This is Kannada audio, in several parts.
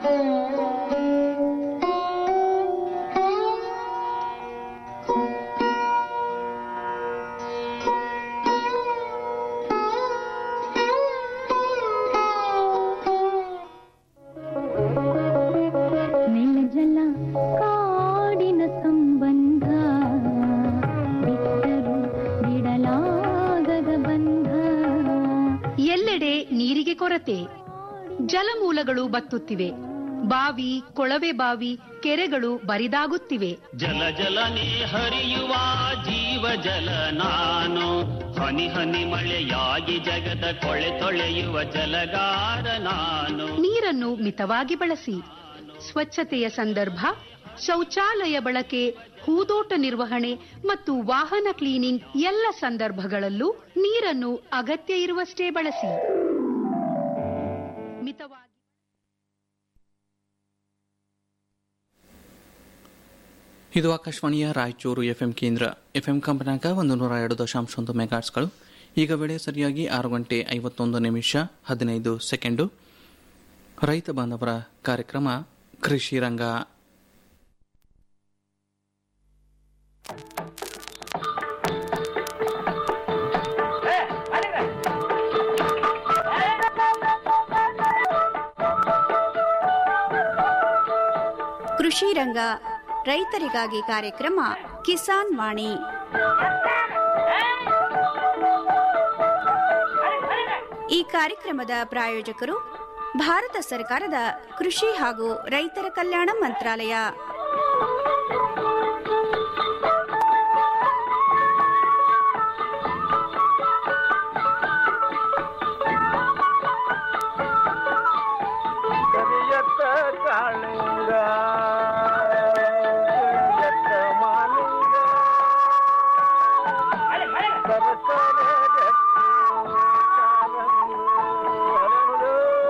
ನೆಲಜಲ ಕಾಡಿನ ಸಂಬಂಧ ಬಿಟ್ಟರು ಬಿಡಲಾಗದ ಬಂಧ ಎಲ್ಲೆಡೆ ನೀರಿಗೆ ಕೊರತೆ ಜಲಮೂಲಗಳು ಬತ್ತುತ್ತಿವೆ ಬಾವಿ ಕೊಳವೆ ಬಾವಿ ಕೆರೆಗಳು ಬರಿದಾಗುತ್ತಿವೆ ಜಲ ಜಲನೆ ಹರಿಯುವ ಜೀವ ಜಲ ನಾನು ಹನಿ ಹನಿ ಮಳೆಯಾಗಿ ಜಗದ ಕೊಳೆ ತೊಳೆಯುವ ಜಲಗಾರ ನಾನು ನೀರನ್ನು ಮಿತವಾಗಿ ಬಳಸಿ ಸ್ವಚ್ಛತೆಯ ಸಂದರ್ಭ ಶೌಚಾಲಯ ಬಳಕೆ ಹೂದೋಟ ನಿರ್ವಹಣೆ ಮತ್ತು ವಾಹನ ಕ್ಲೀನಿಂಗ್ ಎಲ್ಲ ಸಂದರ್ಭಗಳಲ್ಲೂ ನೀರನ್ನು ಅಗತ್ಯ ಇರುವಷ್ಟೇ ಬಳಸಿ ಮಿತವಾಗಿ ಇದು ಆಕಾಶವಾಣಿಯ ರಾಯಚೂರು ಎಫ್ಎಂ ಕೇಂದ್ರ ಎಫ್ಎಂ ಕಂಪನಾಗ ಒಂದು ನೂರ ಎರಡು ದಶಾಂಶ ಒಂದು ಮೆಗಾಟ್ಸ್ಗಳು ಈಗ ವೇಳೆ ಸರಿಯಾಗಿ ಆರು ಗಂಟೆ ಐವತ್ತೊಂದು ನಿಮಿಷ ಹದಿನೈದು ಸೆಕೆಂಡು ರೈತ ಬಾಂಧವರ ಕಾರ್ಯಕ್ರಮ ಕೃಷಿ ರಂಗ ಕೃಷಿ ರಂಗ ರೈತರಿಗಾಗಿ ಕಾರ್ಯಕ್ರಮ ಕಿಸಾನ್ ವಾಣಿ ಈ ಕಾರ್ಯಕ್ರಮದ ಪ್ರಾಯೋಜಕರು ಭಾರತ ಸರ್ಕಾರದ ಕೃಷಿ ಹಾಗೂ ರೈತರ ಕಲ್ಯಾಣ ಮಂತ್ರಾಲಯ ಕರಿಯತ್ತ ಕಾಳಿಂಗ ಕರಿಯತ್ತ ಮಾಲಿಂಗ ಸರಸರ ಗಟ್ಟಿ ಕಾಲಂದು ಹರಳು.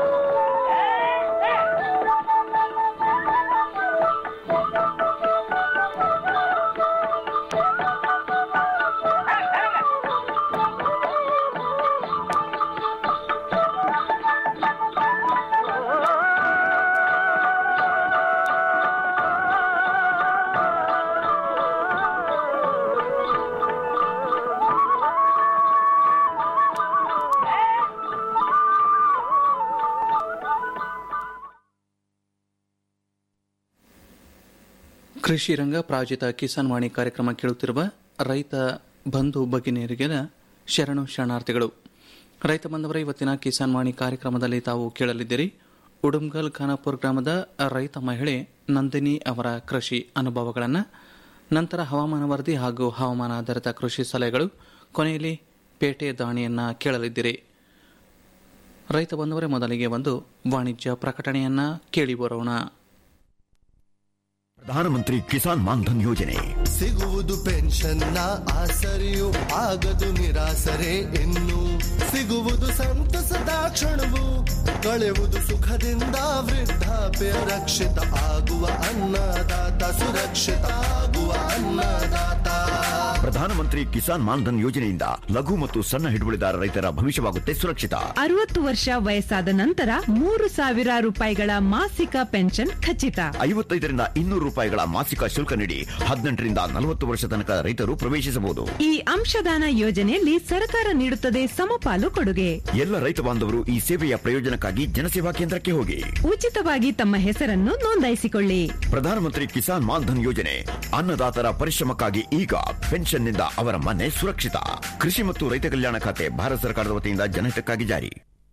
ಕೃಷಿ ರಂಗ ಪ್ರಾಯೋಜಿತ ಕಿಸಾನ್ ವಾಣಿ ಕಾರ್ಯಕ್ರಮ ಕೇಳುತ್ತಿರುವ ರೈತ ಬಂಧು ಭಗಿನಿಯರಿಗೆ ಶರಣು ಶರಣಾರ್ಥಿಗಳು ರೈತ ಬಂಧವರ ಇವತ್ತಿನ ಕಿಸಾನ್ ವಾಣಿ ಕಾರ್ಯಕ್ರಮದಲ್ಲಿ ತಾವು ಕೇಳಲಿದ್ದೀರಿ ಉಡುಮ್ಗಲ್ ಖಾನಾಪುರ ಗ್ರಾಮದ ರೈತ ಮಹಿಳೆ ನಂದಿನಿ ಅವರ ಕೃಷಿ ಅನುಭವಗಳನ್ನು ನಂತರ ಹವಾಮಾನ ವರದಿ ಹಾಗೂ ಹವಾಮಾನ ಆಧಾರಿತ ಕೃಷಿ ಸಲಹೆಗಳು ಕೊನೆಯಲ್ಲಿ ಪೇಟೆ ದಾಣಿಯನ್ನ ಕೇಳಲಿದ್ದೀರಿ ರೈತ ಬಂಧವರೇ ಮೊದಲಿಗೆ ಒಂದು ವಾಣಿಜ್ಯ ಪ್ರಕಟಣೆಯನ್ನ ಕೇಳಿ ಬರೋಣ ಪ್ರಧಾನಮಂತ್ರಿ ಕಿಸಾನ್ ಮಾನ್ಧನ್ ಯೋಜನೆ ಸಿಗುವುದು ಪೆನ್ಷನ್ನ ಆಸರೆಯು ಆಗದು ನಿರಾಸರೆ ಇನ್ನು ಸಿಗುವುದು ಸಂತಸದ ಕ್ಷಣವು ಕಳೆಯುವುದು ಸುಖದಿಂದ ವೃದ್ಧಾಪ್ಯ ರಕ್ಷಿತ ಆಗುವ ಅನ್ನದಾತ ಸುರಕ್ಷಿತ ಆಗುವ ಅನ್ನದಾತ ಪ್ರಧಾನಮಂತ್ರಿ ಕಿಸಾನ್ ಮಾನ್ಧನ್ ಯೋಜನೆಯಿಂದ ಲಘು ಮತ್ತು ಸಣ್ಣ ಹಿಡುವಳಿದಾರ ರೈತರ ಭವಿಷ್ಯವಾಗುತ್ತೆ ಸುರಕ್ಷಿತ ಅರವತ್ತು ವರ್ಷ ವಯಸ್ಸಾದ ನಂತರ ಮೂರು ಸಾವಿರ ರೂಪಾಯಿಗಳ ಮಾಸಿಕ ಪೆನ್ಷನ್ ಖಚಿತ ಐವತ್ತೈದರಿಂದ ಇನ್ನೂರು ರೂಪಾಯಿಗಳ ಮಾಸಿಕ ಶುಲ್ಕ ನೀಡಿ ಹದಿನೆಂಟರಿಂದ ನಲವತ್ತು ವರ್ಷ ತನಕ ರೈತರು ಪ್ರವೇಶಿಸಬಹುದು ಈ ಅಂಶದಾನ ಯೋಜನೆಯಲ್ಲಿ ಸರ್ಕಾರ ನೀಡುತ್ತದೆ ಸಮಪಾಲು ಕೊಡುಗೆ ಎಲ್ಲ ರೈತ ಬಾಂಧವರು ಈ ಸೇವೆಯ ಪ್ರಯೋಜನಕ್ಕಾಗಿ ಜನಸೇವಾ ಕೇಂದ್ರಕ್ಕೆ ಹೋಗಿ ಉಚಿತವಾಗಿ ತಮ್ಮ ಹೆಸರನ್ನು ನೋಂದಾಯಿಸಿಕೊಳ್ಳಿ ಪ್ರಧಾನಮಂತ್ರಿ ಕಿಸಾನ್ ಮಾನ್ಧನ್ ಯೋಜನೆ ಅನ್ನದಾತರ ಪರಿಶ್ರಮಕ್ಕಾಗಿ ಈಗ ಪೆನ್ಷನ್ನಿಂದ ಅವರ ಮನೆ ಸುರಕ್ಷಿತ ಕೃಷಿ ಮತ್ತು ರೈತ ಕಲ್ಯಾಣ ಖಾತೆ ಭಾರತ ಸರ್ಕಾರದ ವತಿಯಿಂದ ಜನಹಿತಕ್ಕಾಗಿ ಜಾರಿ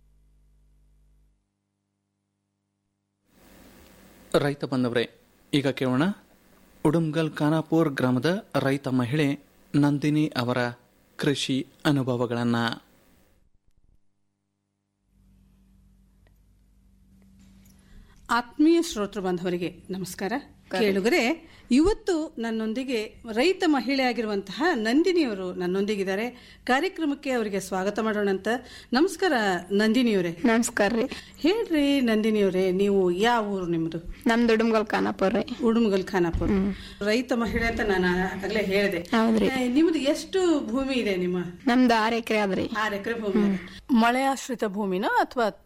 ರೈತ ಬಂದವರೇ ಈಗ ಕೇಳೋಣ ಉಡುಮ್ಗಲ್ ಖಾನಾಪುರ್ ಗ್ರಾಮದ ರೈತ ಮಹಿಳೆ ನಂದಿನಿ ಅವರ ಕೃಷಿ ಅನುಭವಗಳನ್ನು ಆತ್ಮೀಯ ಶ್ರೋತೃ ಬಾಂಧವರಿಗೆ ನಮಸ್ಕಾರ ಕೇಳುಗರೆ ಇವತ್ತು ನನ್ನೊಂದಿಗೆ ರೈತ ಮಹಿಳೆಯಾಗಿರುವಂತಹ ನಂದಿನಿಯವರು ನನ್ನೊಂದಿಗಿದ್ದಾರೆ ಕಾರ್ಯಕ್ರಮಕ್ಕೆ ಅವರಿಗೆ ಸ್ವಾಗತ ಮಾಡೋಣ ಅಂತ ನಮಸ್ಕಾರ ನಂದಿನಿಯವರೇ ನಮಸ್ಕಾರ ರೀ ಹೇಳ್ರಿ ನಂದಿನಿಯವರೇ ನೀವು ಯಾವ ಊರು ನಿಮ್ದು ನಮ್ದು ಉಡುಮ್ಗಲ್ ಖಾನಾಪುರ ರೀ ಉಡುಮಗಲ್ ಖಾನಾಪುರ ರೈತ ಮಹಿಳೆ ಅಂತ ನಾನು ಆಗಲೇ ಹೇಳಿದೆ ಹೌದ್ರಿ. ಆ, ನಿಮ್ದು ಎಷ್ಟು ಭೂಮಿ ಇದೆ ನಿಮ್ಮ ನಮ್ದು ಆರು ಎಕರೆ ಅದ್ರಿ ಆರು ಎಕರೆ ಭೂಮಿ ಇದೆ. ಮಳೆ ಆಶ್ರಿತ ಭೂಮಿನೋ ಅಥವಾ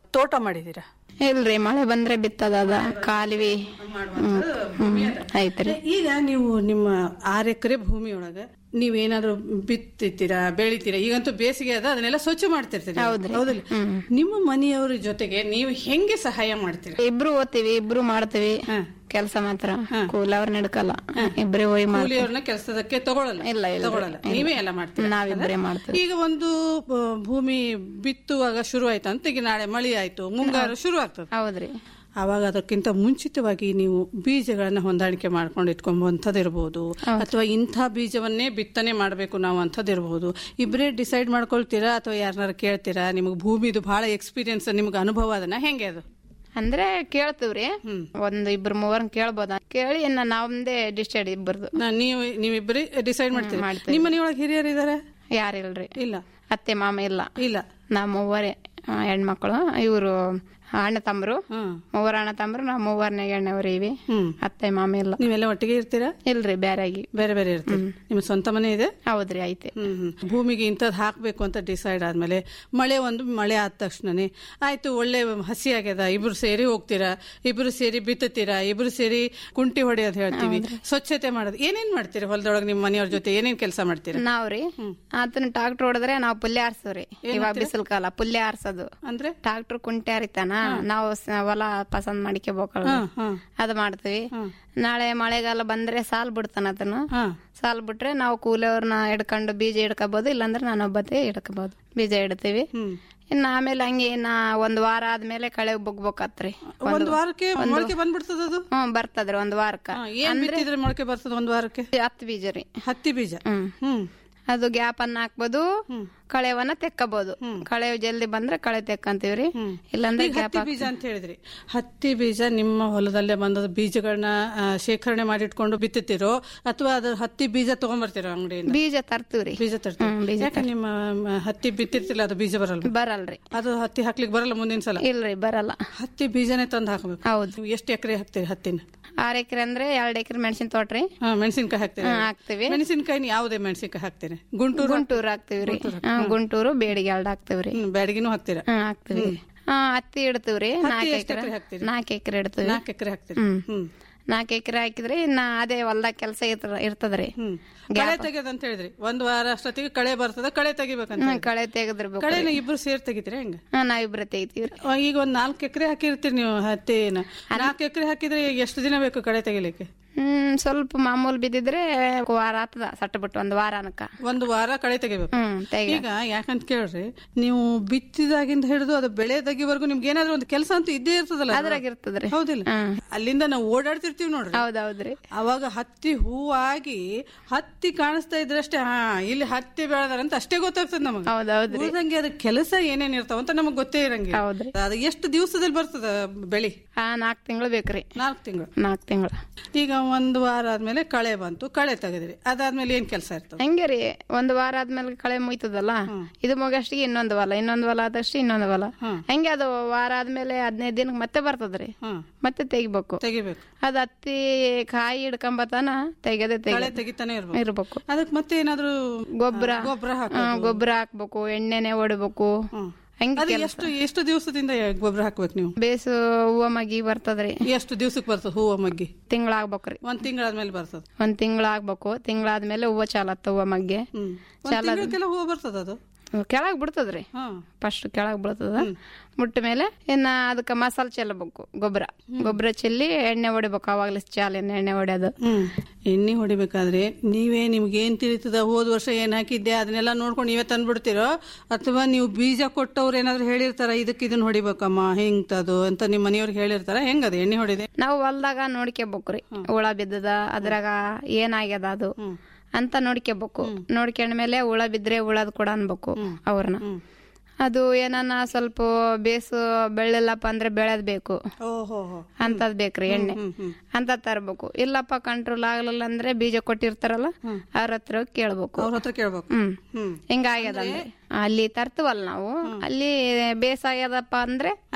ತೋಟ ಮಾಡಿದೀರಾ ಇಲ್ರಿ ಮಳೆ ಬಂದ್ರೆ ಬಿತ್ತದ ಅದ ಕಾಲುವೆ ಹ್ಮ್, ಹ್ಮ್, ಐತ್ರಿ ಈಗ ನೀವು ನಿಮ್ಮ ಆರು ಎಕರೆ ಭೂಮಿಯೊಳಗ ನೀವೇನಾದ್ರು ಬಿತ್ತಿತ್ತೀರಾ ಬೆಳಿತೀರಾ ಈಗಂತೂ ಬೇಸಿಗೆ ಅದ ಅದನ್ನೆಲ್ಲ ಸ್ವಚ್ಛ ಮಾಡ್ತಿರ್ತೀರಿ ಹೌದ್ರಿ. ಹೌದಿಲ್ಲ ನಿಮ್ಮ ಮನೆಯವ್ರ ಜೊತೆಗೆ ನೀವು ಹೆಂಗೆ ಸಹಾಯ ಮಾಡ್ತೀರಾ ಇಬ್ರು ಓದ್ತೀವಿ ಇಬ್ರು ಮಾಡ್ತೀವಿ ಕೆಲಸ ಮಾತ್ರ ಕೂಲವ್ರ ನಡ್ಕಲ್ಲ ಇಬ್ರೇ ಹೋಗಿ ಮಾಡ್ತೀವಿ ಕೂಲಿಯವ್ರನ್ನ ಕೆಲಸದಕ್ಕೆ ತಗೊಳಲ್ಲ ಇಲ್ಲ, ಇಲ್ಲ. ತಗೊಳಲ್ಲ ನೀವೇ ಎಲ್ಲ ಮಾಡ್ತೀರಾ ನಾವಿಬ್ರೇ ಮಾಡ್ತೀವಿ ಈಗ ಒಂದು ಆ, ಭೂಮಿ ಬಿತ್ತುವಾಗ ಶುರು ಆಯ್ತು ಅಂತ ಈಗ ನಾಳೆ ಮಳಿ ಆಯ್ತು ಮುಂಗಾರು ಶುರು ಆಗ್ತದೆ ಹೌದ್ರಿ ಆವಾಗ ಅದಕ್ಕಿಂತ ಮುಂಚಿತವಾಗಿ ನೀವು ಬೀಜಗಳನ್ನ ಹೊಂದಾಣಿಕೆ ಮಾಡ್ಕೊಂಡು ಇಟ್ಕೊಂಬಂಥದ್ದು ಇರ್ಬೋದು ಅಥವಾ ಇಂಥ ಬೀಜವನ್ನೇ ಬಿತ್ತನೆ ಮಾಡಬೇಕು ನಾವು ಅಂಥದ್ದು ಇರ್ಬೋದು ಇಬ್ಬರೇ ಡಿಸೈಡ್ ಮಾಡ್ಕೊಳ್ತೀರಾ ಅಥವಾ ಯಾರನ್ನಾರು ಕೇಳ್ತೀರಾ ನಿಮಗೆ ಭೂಮಿದು ಬಹಳ ಎಕ್ಸ್ಪೀರಿಯನ್ಸ್ ನಿಮ್ಗೆ ಅನುಭವ ಅದನ್ನ ಹೆಂಗೆ ಅದು ಅಂದ್ರೆ ಕೇಳ್ತೀವ್ರಿ ಒಂದ್ ಇಬ್ರು ಮೂವರ್ ಕೇಳ್ಬೋದ ಕೇಳಿ ಇನ್ನ ನಾವಂದೇ ಡಿಸೈಡ್ ಇಬ್ಬರದು ನಾ- ನೀವು ನೀವಿಬ್ಬರೇ ಡಿಸೈಡ್ ಮಾಡ್ತೀರಿ ಮಾಡ್ತೀವಿ. ನಿಮ್ಮ ಮನೆಯೊಳಗೆ ಹಿರಿಯರು ಇದಾರೆ ಯಾರಿಲ್ರಿ ಇಲ್ಲ ಅತ್ತೆ ಮಾಮ ಇಲ್ಲ ಇಲ್ಲ ನಾ ಮೂವರೇ ಆ, ಹೆಣ್ಮಕ್ಳು ಇವರು ಅಣ್ಣ ತಮ್ಮರು ಮೂವರ ಅಣ್ಣ ತಮ್ಮರು ನಾವು ಮೂವರನೇ ಎಣ್ಣೆವ್ರು ಇವಿ ಅತ್ತೆ ಮಾಮ ಇಲ್ಲ ನೀವೆಲ್ಲ ಒಟ್ಟಿಗೆ ಇರ್ತೀರಾ ಇಲ್ರಿ ಬೇರೆ ಆಗಿ ಬೇರೆ ಬೇರೆ ಇರ್ತೀರಿ ನಿಮ್ಮ ಸ್ವಂತ ಮನೆ ಇದೆ ಹೌದ್ರಿ ಐತೆ ಹ್ಮ್ ಹ್ಮ್. ಭೂಮಿಗೆ ಇಂಥದ್ದು ಹಾಕಬೇಕು ಅಂತ ಡಿಸೈಡ್ ಆದ್ಮೇಲೆ ಮಳೆ ಒಂದು ಮಳೆ ಆದ ತಕ್ಷಣನೇ ಆಯ್ತು ಒಳ್ಳೆ ಹಸಿ ಆಗ್ಯದ ಇಬ್ರು ಸೇರಿ ಹೋಗ್ತೀರಾ ಇಬ್ರು ಸೇರಿ ಬಿತ್ತುತ್ತೀರಾ ಇಬ್ರು ಸೇರಿ ಕುಂಟಿ ಹೊಡೆಯೋದು ಹೇಳ್ತೀವಿ ಸ್ವಚ್ಛತೆ ಮಾಡೋದು ಏನೇನ್ ಮಾಡ್ತೀರಾ ಹೊಲದೊಳಗೆ ನಿಮ್ಮ ಮನೆಯವ್ರ ಜೊತೆ ಏನೇನ್ ಕೆಲಸ ಮಾಡ್ತೀರಾ ನಾವ್ರಿ ಆತನ ಟ್ರಾಕ್ಟರ್ ಹೊಡೆದ್ರೆ ನಾವು ಪುಲ್ಯ ಆರ್ಸವ್ರಿ ಇವಾಗ ಬಿಸಿಲು ಕಾಲ ಪುಲ್ಯ ಆರ್ಸೋದು ಅಂದ್ರೆ ಟ್ರಾಕ್ಟರ್ ಕುಂಟೆ ಹರಿತಾನ ನಾವು ಸ- ಹೊಲ ಪಸಂದ್ ಮಾಡಿಕೋಬೇಕಲ್ಲ ಅದ್ ಮಾಡ್ತೀವಿ ನಾಳೆ ಮಳೆಗಾಲ ಬಂದ್ರೆ ಸಾಲ್ ಬಿಡ್ತಾನ ಅದನ್ನ ಸಾಲ್ ಬಿಟ್ರೆ ನಾವು ಕೂಲಿಯವ್ರನ್ನ ಹಿಡ್ಕೊಂಡು ಬೀಜ ಹಿಡ್ಕೋಬಹುದು ಇಲ್ಲಾಂದ್ರೆ ನಾನು ಒಬ್ಬತ್ತೆ ಹಿಡ್ಕೋಬಹುದು ಬೀಜ ಇಡ್ತೀವಿ ಇನ್ನ ಆಮೇಲೆ ಹಂಗೆ ಇನ್ನ ಒಂದ್ ವಾರ ಆದ್ಮೇಲೆ ಕಳೆ ಬುಗ್ಬೇಕಾತ್ರಿ ಒಂದ್ ವಾರಕ್ಕೆ ಮೊಳಕೆ ಬಂದ್ಬಿಡ್ತದ ಅದು ಹ್ಮ್ ಬರ್ತದ್ರಿ ಒಂದ್ ವಾರಕ್ಕ ಏನ್ ಬಿತ್ತಿದ್ರೆ ಮೊಳಕೆ ಬರ್ತದ ಒಂದ್ ವಾರಕ್ಕೆ ಹತ್ತು ಬೀಜ ರೀ ಹತ್ತಿ ಬೀಜ ಹ್ಮ್ ಹ್ಮ್ ಅದು ಗ್ಯಾಪ್ ಅನ್ನ ಹಾಕ್ಬೋದು ಕಳೆವನ್ನ ತೆಕ್ಕಬಹುದು ಕಳೆ ಜಲ್ದಿ ಬಂದ್ರೆ ಕಳೆ ತೆಕ್ಕಂತೀವ್ರಿ ಇಲ್ಲಾಂದ್ರೆ ಈಗ ಗ್ಯಾಪ್ ಹತ್ತಿ ಬೀಜ ಅಂತ ಹೇಳಿದ್ರಿ ಹತ್ತಿ ಬೀಜ ನಿಮ್ಮ ಹೊಲದಲ್ಲೇ ಬಂದದ ಬೀಜಗಳನ್ನ ಆ, ಶೇಖರಣೆ ಮಾಡಿಟ್ಕೊಂಡು ಬಿತ್ತುತ್ತೀರೋ ಅಥವಾ ಅದು ಹತ್ತಿ ಬೀಜ ತಗೊಂಡ್ಬರ್ತೀರೋ ಅಂಗಡಿಯಿಂದ ಬೀಜ ತರ್ತೀವ್ರಿ ಬೀಜ ತರ್ತೀವಿ ಯಾಕೆ ನಿಮ್ಮ ಮ, ಹತ್ತಿ ಬಿತ್ತಿರ್ತಿಲ್ಲ ಅದು ಬೀಜ ಬರಲ್ಲ ಬರಲ್ರಿ ಅದು ಹತ್ತಿ ಹಾಕ್ಲಿಕ್ಕೆ ಬರಲ್ಲ ಮುಂದಿನ ಸಲ ಇಲ್ರಿ ಬರಲ್ಲ ಹತ್ತಿ ಬೀಜನೇ ತಂದು ಹಾಕಬೇಕು ಹೌದು ನೀವು ಎಷ್ಟು ಎಕರೆ ಹಾಕ್ತೀರಿ ಹತ್ತಿನ ಆರ್ ಎಕರೆ ಅಂದ್ರೆ ಎರಡ್ ಎಕರೆ ಮೆಣಸಿನ ತೋಟ್ರಿ ಹಾ ಮೆಣಸಿನ್ಕಾಯಿ ಹಾಕ್ತೀರಿ ಹ್ಮ್, ಹಾಕ್ತೀವಿ. ಮೆಣಸಿನ್ಕಾಯಿ ಯಾವುದೇ ಮೆಣಸಿನ್ಕಾಯಿ ಹಾಕ್ತೀರಿ ಗುಂಟೂರು ಗುಂಟೂರು ಹಾಕ್ತಿವ್ರಿ ಹ್ಮ್, ಗುಂಟೂರು ಬೇಡಿಗೆ ಎರಡು ಹಾಕ್ತಿವ್ರಿ ಹ್ಮ್, ಬ್ಯಾಡಗಿನೂ ಹಾಕ್ತೀರಾ ಹ್ಮ್ ಹಾಕ್ತಿವಿ ಹಾ ಹತ್ತಿ ಇಡ್ತೀವ್ರಿ ನಾಲ್ಕು ಎಷ್ಟ್ ಎಕರೆ ಎಕ್ರೆ ಹಾಕ್ತೀರಿ? ನಾಲ್ಕು ಎಕರೆ ಇಡ್ತೀವಿ ನಾಲ್ಕು ಎಕರೆ ಹಾಕ್ತೀರಿ ಹ್ಮ್ ಹ್ಮ್ ನಾಲ್ಕು ಎಕರೆ ಹಾಕಿದ್ರೆ ಇನ್ನ ಅದೇ ಹೊಲ್ದಾಗ ಕೆಲಸ ಇರ್ತದ್ರಿ ಕಳೆ ತೆಗೆಯೋದು ಅಂತ ಹೇಳಿದ್ರಿ ಒಂದ್ ವಾರ ಅಷ್ಟೊತ್ತಿಗೆ ಕಳೆ ಬರ್ತದ ಕಳೆ ತೆಗಿಬೇಕಂತ ಹ್ಮ್, ಕಳೆ ತೆಗೆದಿರ್ಬೇಕು ಕಳೆನ ಇಬ್ರು ಸೇರ್ ತೆಗಿತೀರಿ ಹೆಂಗ ಹಾ ನಾವಿಬ್ರ ತೆಗಿತೀವ್ರಿ ಆ, ಈಗ ಒಂದ್ ನಾಲ್ಕು ಎಕರೆ ಹಾಕಿರ್ತೀರಿ ನೀವು ಹತ್ತಿನ ನಾಲ್ಕು ಎಕರೆ ಹಾಕಿದ್ರೆ ಎಷ್ಟು ದಿನ ಬೇಕು ಕಳೆ ತೆಗಿಲಿಕ್ಕೆ ಹ್ಮ್ ಸ್ವಲ್ಪ ಮಾಮೂಲ್ ಬಿದ್ದಿದ್ರೆ ವಾರ ಆತದ ಸಟ್ ಬಿಟ್ಟು ಒಂದ್ ವಾರ ಅನಕ ಒಂದು ವಾರ ಕಳೆ ತೆಗಿಬೇಕು ಹ್ಮ್ ತೆಗಿ ಈಗ ಯಾಕಂತ ಕೇಳ್ರಿ ನೀವು ಬಿತ್ತಿದಾಗಿಂದ ಹಿಡಿದು ಅದು ಬೆಳೆ ತೆಗಿವರೆಗೂ ನಿಮ್ಗೆ ಏನಾದ್ರು ಒಂದು ಕೆಲಸ ಅಂತೂ ಇದ್ದೇ ಇರ್ತದಲ್ಲ ಅದ್ರಾಗ ಇರ್ತದ್ರಿ ಹೌದಿಲ್ಲ ಅಲ್ಲಿಂದ ನಾವು ಓಡಾಡ್ತಿರ್ತೀವಿ ನೋಡ್ರಿ ಹೌದೌದ್ರಿ ಅವಾಗ ಹತ್ತಿ ಹೂವಾಗಿ ಹತ್ತಿ ಕಾಣಿಸ್ತಾ ಇದ್ರಷ್ಟೇ ಹಾ ಇಲ್ಲಿ ಹತ್ತಿ ಬೆಳೆದಾರ ಅಂತ ಅಷ್ಟೇ ಗೊತ್ತಾಗ್ತದೆ ನಮಗೆ ಹೌದೌದ್ರಿ ಉಳ್ದಂಗೆ ಅದ ಕೆಲಸ ಏನೇನ್ ಇರ್ತಾವ ಅಂತ ನಮಗ್ ಗೊತ್ತೇ ಇರಂಗಿಲ್ಲ ಹೌದ್ರಿ ಅದು ಎಷ್ಟು ದಿವಸದಲ್ಲಿ ಬರ್ತದ ಬೆಳಿ ಹಾ ನಾಲ್ಕು ತಿಂಗಳು ಬೇಕ್ರಿ ನಾಲ್ಕು ತಿಂಗಳು ನಾಲ್ಕು ತಿಂಗಳು ಈಗ ಒಂದು ವಾರ ಆದ್ಮೇಲೆ ಕಳೆ ಬಂತು ಕಳೆ ತೆಗೆದ್ರಿ ಅದಾದ್ಮೇಲೆ ಏನ್ ಕೆಲಸ ಇರ್ತದೆ ಹಂಗೆ ರೀ ಒಂದ್ ವಾರ ಆದ್ಮೇಲೆ ಕಳೆ ಮುಯ್ತದಲ್ಲ ಇದು ಮುಗಷ್ಟಿಗೆ ಇನ್ನೊಂದ್ ಹೊಲ ಇನ್ನೊಂದ್ ಹೊಲ ಆದಷ್ಟು ಇನ್ನೊಂದ್ ಹೊಲ ಹಂಗೆ ಅದು ವಾರ ಆದ್ಮೇಲೆ ಹದಿನೈದು ದಿನಕ್ಕೆ ಮತ್ತೆ ಬರ್ತದ್ರಿ ಮತ್ತೆ ತೆಗಿಬೇಕು ತೆಗಿಬೇಕು ಅದ್ ಹತ್ತಿ ಕಾಯಿ ಹಿಡ್ಕೊಂಬತಾನ ತೆಗೆದೇ ಕಳೆ ತೆಗಿ ತೆಗಿತಾನೆ ಇರ್ಬೇಕು ಇರ್ಬೇಕು ಅದಕ್ಕೆ ಮತ್ತೆ ಏನಾದ್ರು ಗೊಬ್ಬರ ಗೊಬ್ಬರ ಗೊಬ್ಬರ ಹಾಕ್ಬೇಕು ಎಣ್ಣೆನೆ ಹೊಡಿಬೇಕು ಹಂಗೆ ಅದು ಕೆಲ್ಸ. ಎಷ್ಟು ಎಷ್ಟು ದಿವಸದಿಂದ ಗೊಬ್ಬರ ಹಾಕ್ಬೇಕು ನೀವು ಬೇಸು ಹೂವ ಮಗಿ ಬರ್ತದ್ರಿ ಎಷ್ಟು ದಿವಸಕ್ಕೆ ಬರ್ತದೆ ಹೂವು ಮಗ್ಗಿ ತಿಂಗಳಾಗ್ಬೇಕ್ರಿ ಒಂದ್ ತಿಂಗಳಾದ್ಮೇಲೆ ಬರ್ತದೆ ಒಂದ್ ತಿಂಗಳಾಗ್ಬೇಕು ತಿಂಗಳಾದ್ಮೇಲೆ ಹೂವ ಚಾಲತ್ತ ಹೂವ ಮಗ್ಗೆ ಒಂದ್ ತಿಂಗಳಕ್ಕೆಲ್ಲ ಹೂವು ಬರ್ತದ ಅದು ಕೆಳಗ್ ಬಿಡ್ತದ್ರಿ ಫಸ್ಟ್ ಕೆಳಗ್ ಬೀಳ್ತದ ಮುಟ್ಟ ಮೇಲೆ ಇನ್ನ ಅದಕ್ಕ ಮಸಾಲ ಚೆಲ್ಲಬೇಕು ಗೊಬ್ಬರ ಗೊಬ್ಬರ ಚೆಲ್ಲಿ ಎಣ್ಣೆ ಹೊಡಿಬೇಕು ಅವಾಗ್ಲೇ ಚಾಲಿನ ಎಣ್ಣೆ ಹೊಡ್ಯೋದು ಎಣ್ಣೆ ಹೊಡಿಬೇಕಾದ್ರೆ ನೀವೇ ನಿಮ್ಗೆ ಏನ್ ತಿಳಿತದ ಹೋದ ವರ್ಷ ಏನ್ ಹಾಕಿದ್ದೆ ಅದನ್ನೆಲ್ಲ ನೋಡ್ಕೊಂಡು ನೀವೇ ತಂದ್ಬಿಡ್ತೀರೋ ಅಥವಾ ನೀವು ಬೀಜ ಕೊಟ್ಟವ್ರು ಏನಾದ್ರು ಹೇಳಿರ್ತಾರ ಇದಕ್ಕೆ ಇದನ್ನ ಹೊಡಿಬೇಕಮ್ಮ ಹೆಂಗ್ತದು ಅಂತ ನಿಮ್ಮ ಮನೆಯವ್ರಿಗೆ ಹೇಳಿರ್ತಾರ ಹೆಂಗದ ಎಣ್ಣೆ ಹೊಡಿದೆ ನಾವು ಹೊಲ್ದಾಗ ನೋಡ್ಕೋಬೇಕ್ರಿ ಹುಳ ಬಿದ್ದದ ಅದ್ರಾಗ ಏನಾಗ್ಯದ ಅದು ಅಂತ ನೋಡ್ಕೋಬೇಕು ನೋಡ್ಕೊಂಡ್ಮೇಲೆ ಹುಳ ಬಿದ್ರೆ ಹುಳದ್ ಕೂಡ ಅನ್ಬೇಕು ಅವ್ರನ್ನ ಅದು ಏನನ್ನ ಸ್ವಲ್ಪ ಬೇಸು ಬೆಳ್ಳಿಲ್ಲಪ್ಪ ಅಂದ್ರೆ ಬೆಳೆದ್ ಬೇಕು ಓಹೋ ಅಂತದ್ ಬೇಕ್ರಿ ಎಣ್ಣೆ ಅಂತ ತರ್ಬೇಕು ಇಲ್ಲಪ್ಪ ಕಂಟ್ರೋಲ್ ಆಗ್ಲಿಲ್ಲ ಅಂದ್ರೆ ಬೀಜ ಕೊಟ್ಟಿರ್ತಾರಲ್ಲ ಅವ್ರ ಹತ್ರ ಹೋಗ್ ಕೇಳ್ಬೇಕು ಅವ್ರ ಹತ್ರ ಕೇಳ್ಬೇಕು ಹ್ಮ್ ಹಿಂಗಾಗ್ಯದ ಅಂದ್ರೆ ಅಲ್ಲಿ ತರ್ತೀವಲ್ಲ ನಾವು ಅಲ್ಲಿ ಬೇಸಾಗ್ಯದಪ್ಪ ಅಂದ್ರೆ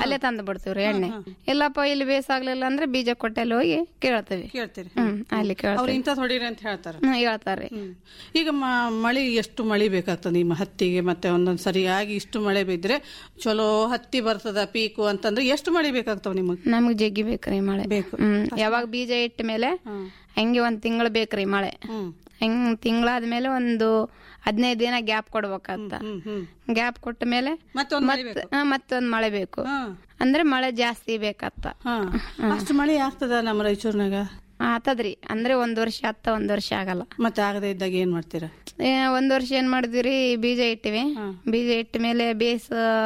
ಅಲ್ಲೇ ತಂದು ಬಿಡ್ತೀವ್ರಿ ಎಣ್ಣೆ ಇಲ್ಲಪ್ಪ ಇಲ್ಲಿ ಬೇಸಾಗ್ಲಿಲ್ಲ ಅಂದ್ರೆ ಬೀಜ ಕೊಟ್ಟಲ್ಲಿ ಹೋಗಿ ಕೇಳ್ತೀವಿ ಕೇಳ್ತೀರಿ ಹ್ಮ್ ಅಲ್ಲಿ ಅವ್ರು ಕೇಳ್ತೀವಿ ಇಂಥದ್ದು ಹೊಡೀರಿ ಅಂತ ಹೇಳ್ತಾರೆ ಹ್ಮ್ ಹೇಳ್ತಾರೆ ಈಗ ಮ- ಮಳೆ ಎಷ್ಟು ಮಳೆ ಬೇಕಾಗ್ತದೆ ನಿಮ್ಮ ಹತ್ತಿಗೆ ಮತ್ತೆ ಒಂದೊಂದ್ ಸರಿಯಾಗಿ ಇಷ್ಟು ಮಳೆ ಬಿದ್ರೆ ಚಲೋ ಹತ್ತಿ ಬರ್ತದ ಪೀಕು ಅಂತಂದ್ರೆ ಎಷ್ಟು ಮಳೆ ಬೇಕಾಗ್ತಾವ ನಿಮಗೆ ನಮಗ್ ಜಗ್ಗಿ ಬೇಕ್ರಿ ಮಳೆ ಬೇಕು ಹ್ಮ್ ಯಾವಾಗ ಬೀಜ ಇಟ್ಟ ಮೇಲೆ ಹಂಗೆ ಒಂದ್ ತಿಂಗಳು ಬೇಕ್ರಿ ಮಳೆ ಹೆಂಗ್ ತಿಂಗಳಾದ್ಮೇಲೆ ಒಂದು ಹದಿನೈದು ದಿನ ಗ್ಯಾಪ್ ಕೊಡ್ಬೇಕಂತ ಗ್ಯಾಪ್ ಕೊಟ್ಟ ಮೇಲೆ ಮತ್ತೊಂದ್ ಮಳೆ ಮತ್- ಹಾ, ಮತ್ತೊಂದ್ ಮಳೆ ಬೇಕು ಅಂದ್ರೆ ಮಳೆ ಜಾಸ್ತಿ ಬೇಕತ್ತ ಅಷ್ಟು ಮಳೆ ಆಗ್ತದ ನಮ್ಮ ರಾಯಚೂರ್ನಾಗ ಆತದ್ರಿ ಅಂದ್ರೆ ಒಂದ್ ವರ್ಷ ಆತ ಒಂದ್ ವರ್ಷ ಆಗಲ್ಲ ಮತ್ತೆ ಆಗದೆ ಇದ್ದಾಗ ಏನ್ ಮಾಡ್ತೀರಾ ಏ, ಒಂದ್ ವರ್ಷ ಏನ್ ಮಾಡಿದ್ವಿ ಬೀಜ ಇಟ್ಟಿವಿ ಬೀಜ ಇಟ್ಟ ಮೇಲೆ ಬೇಸ್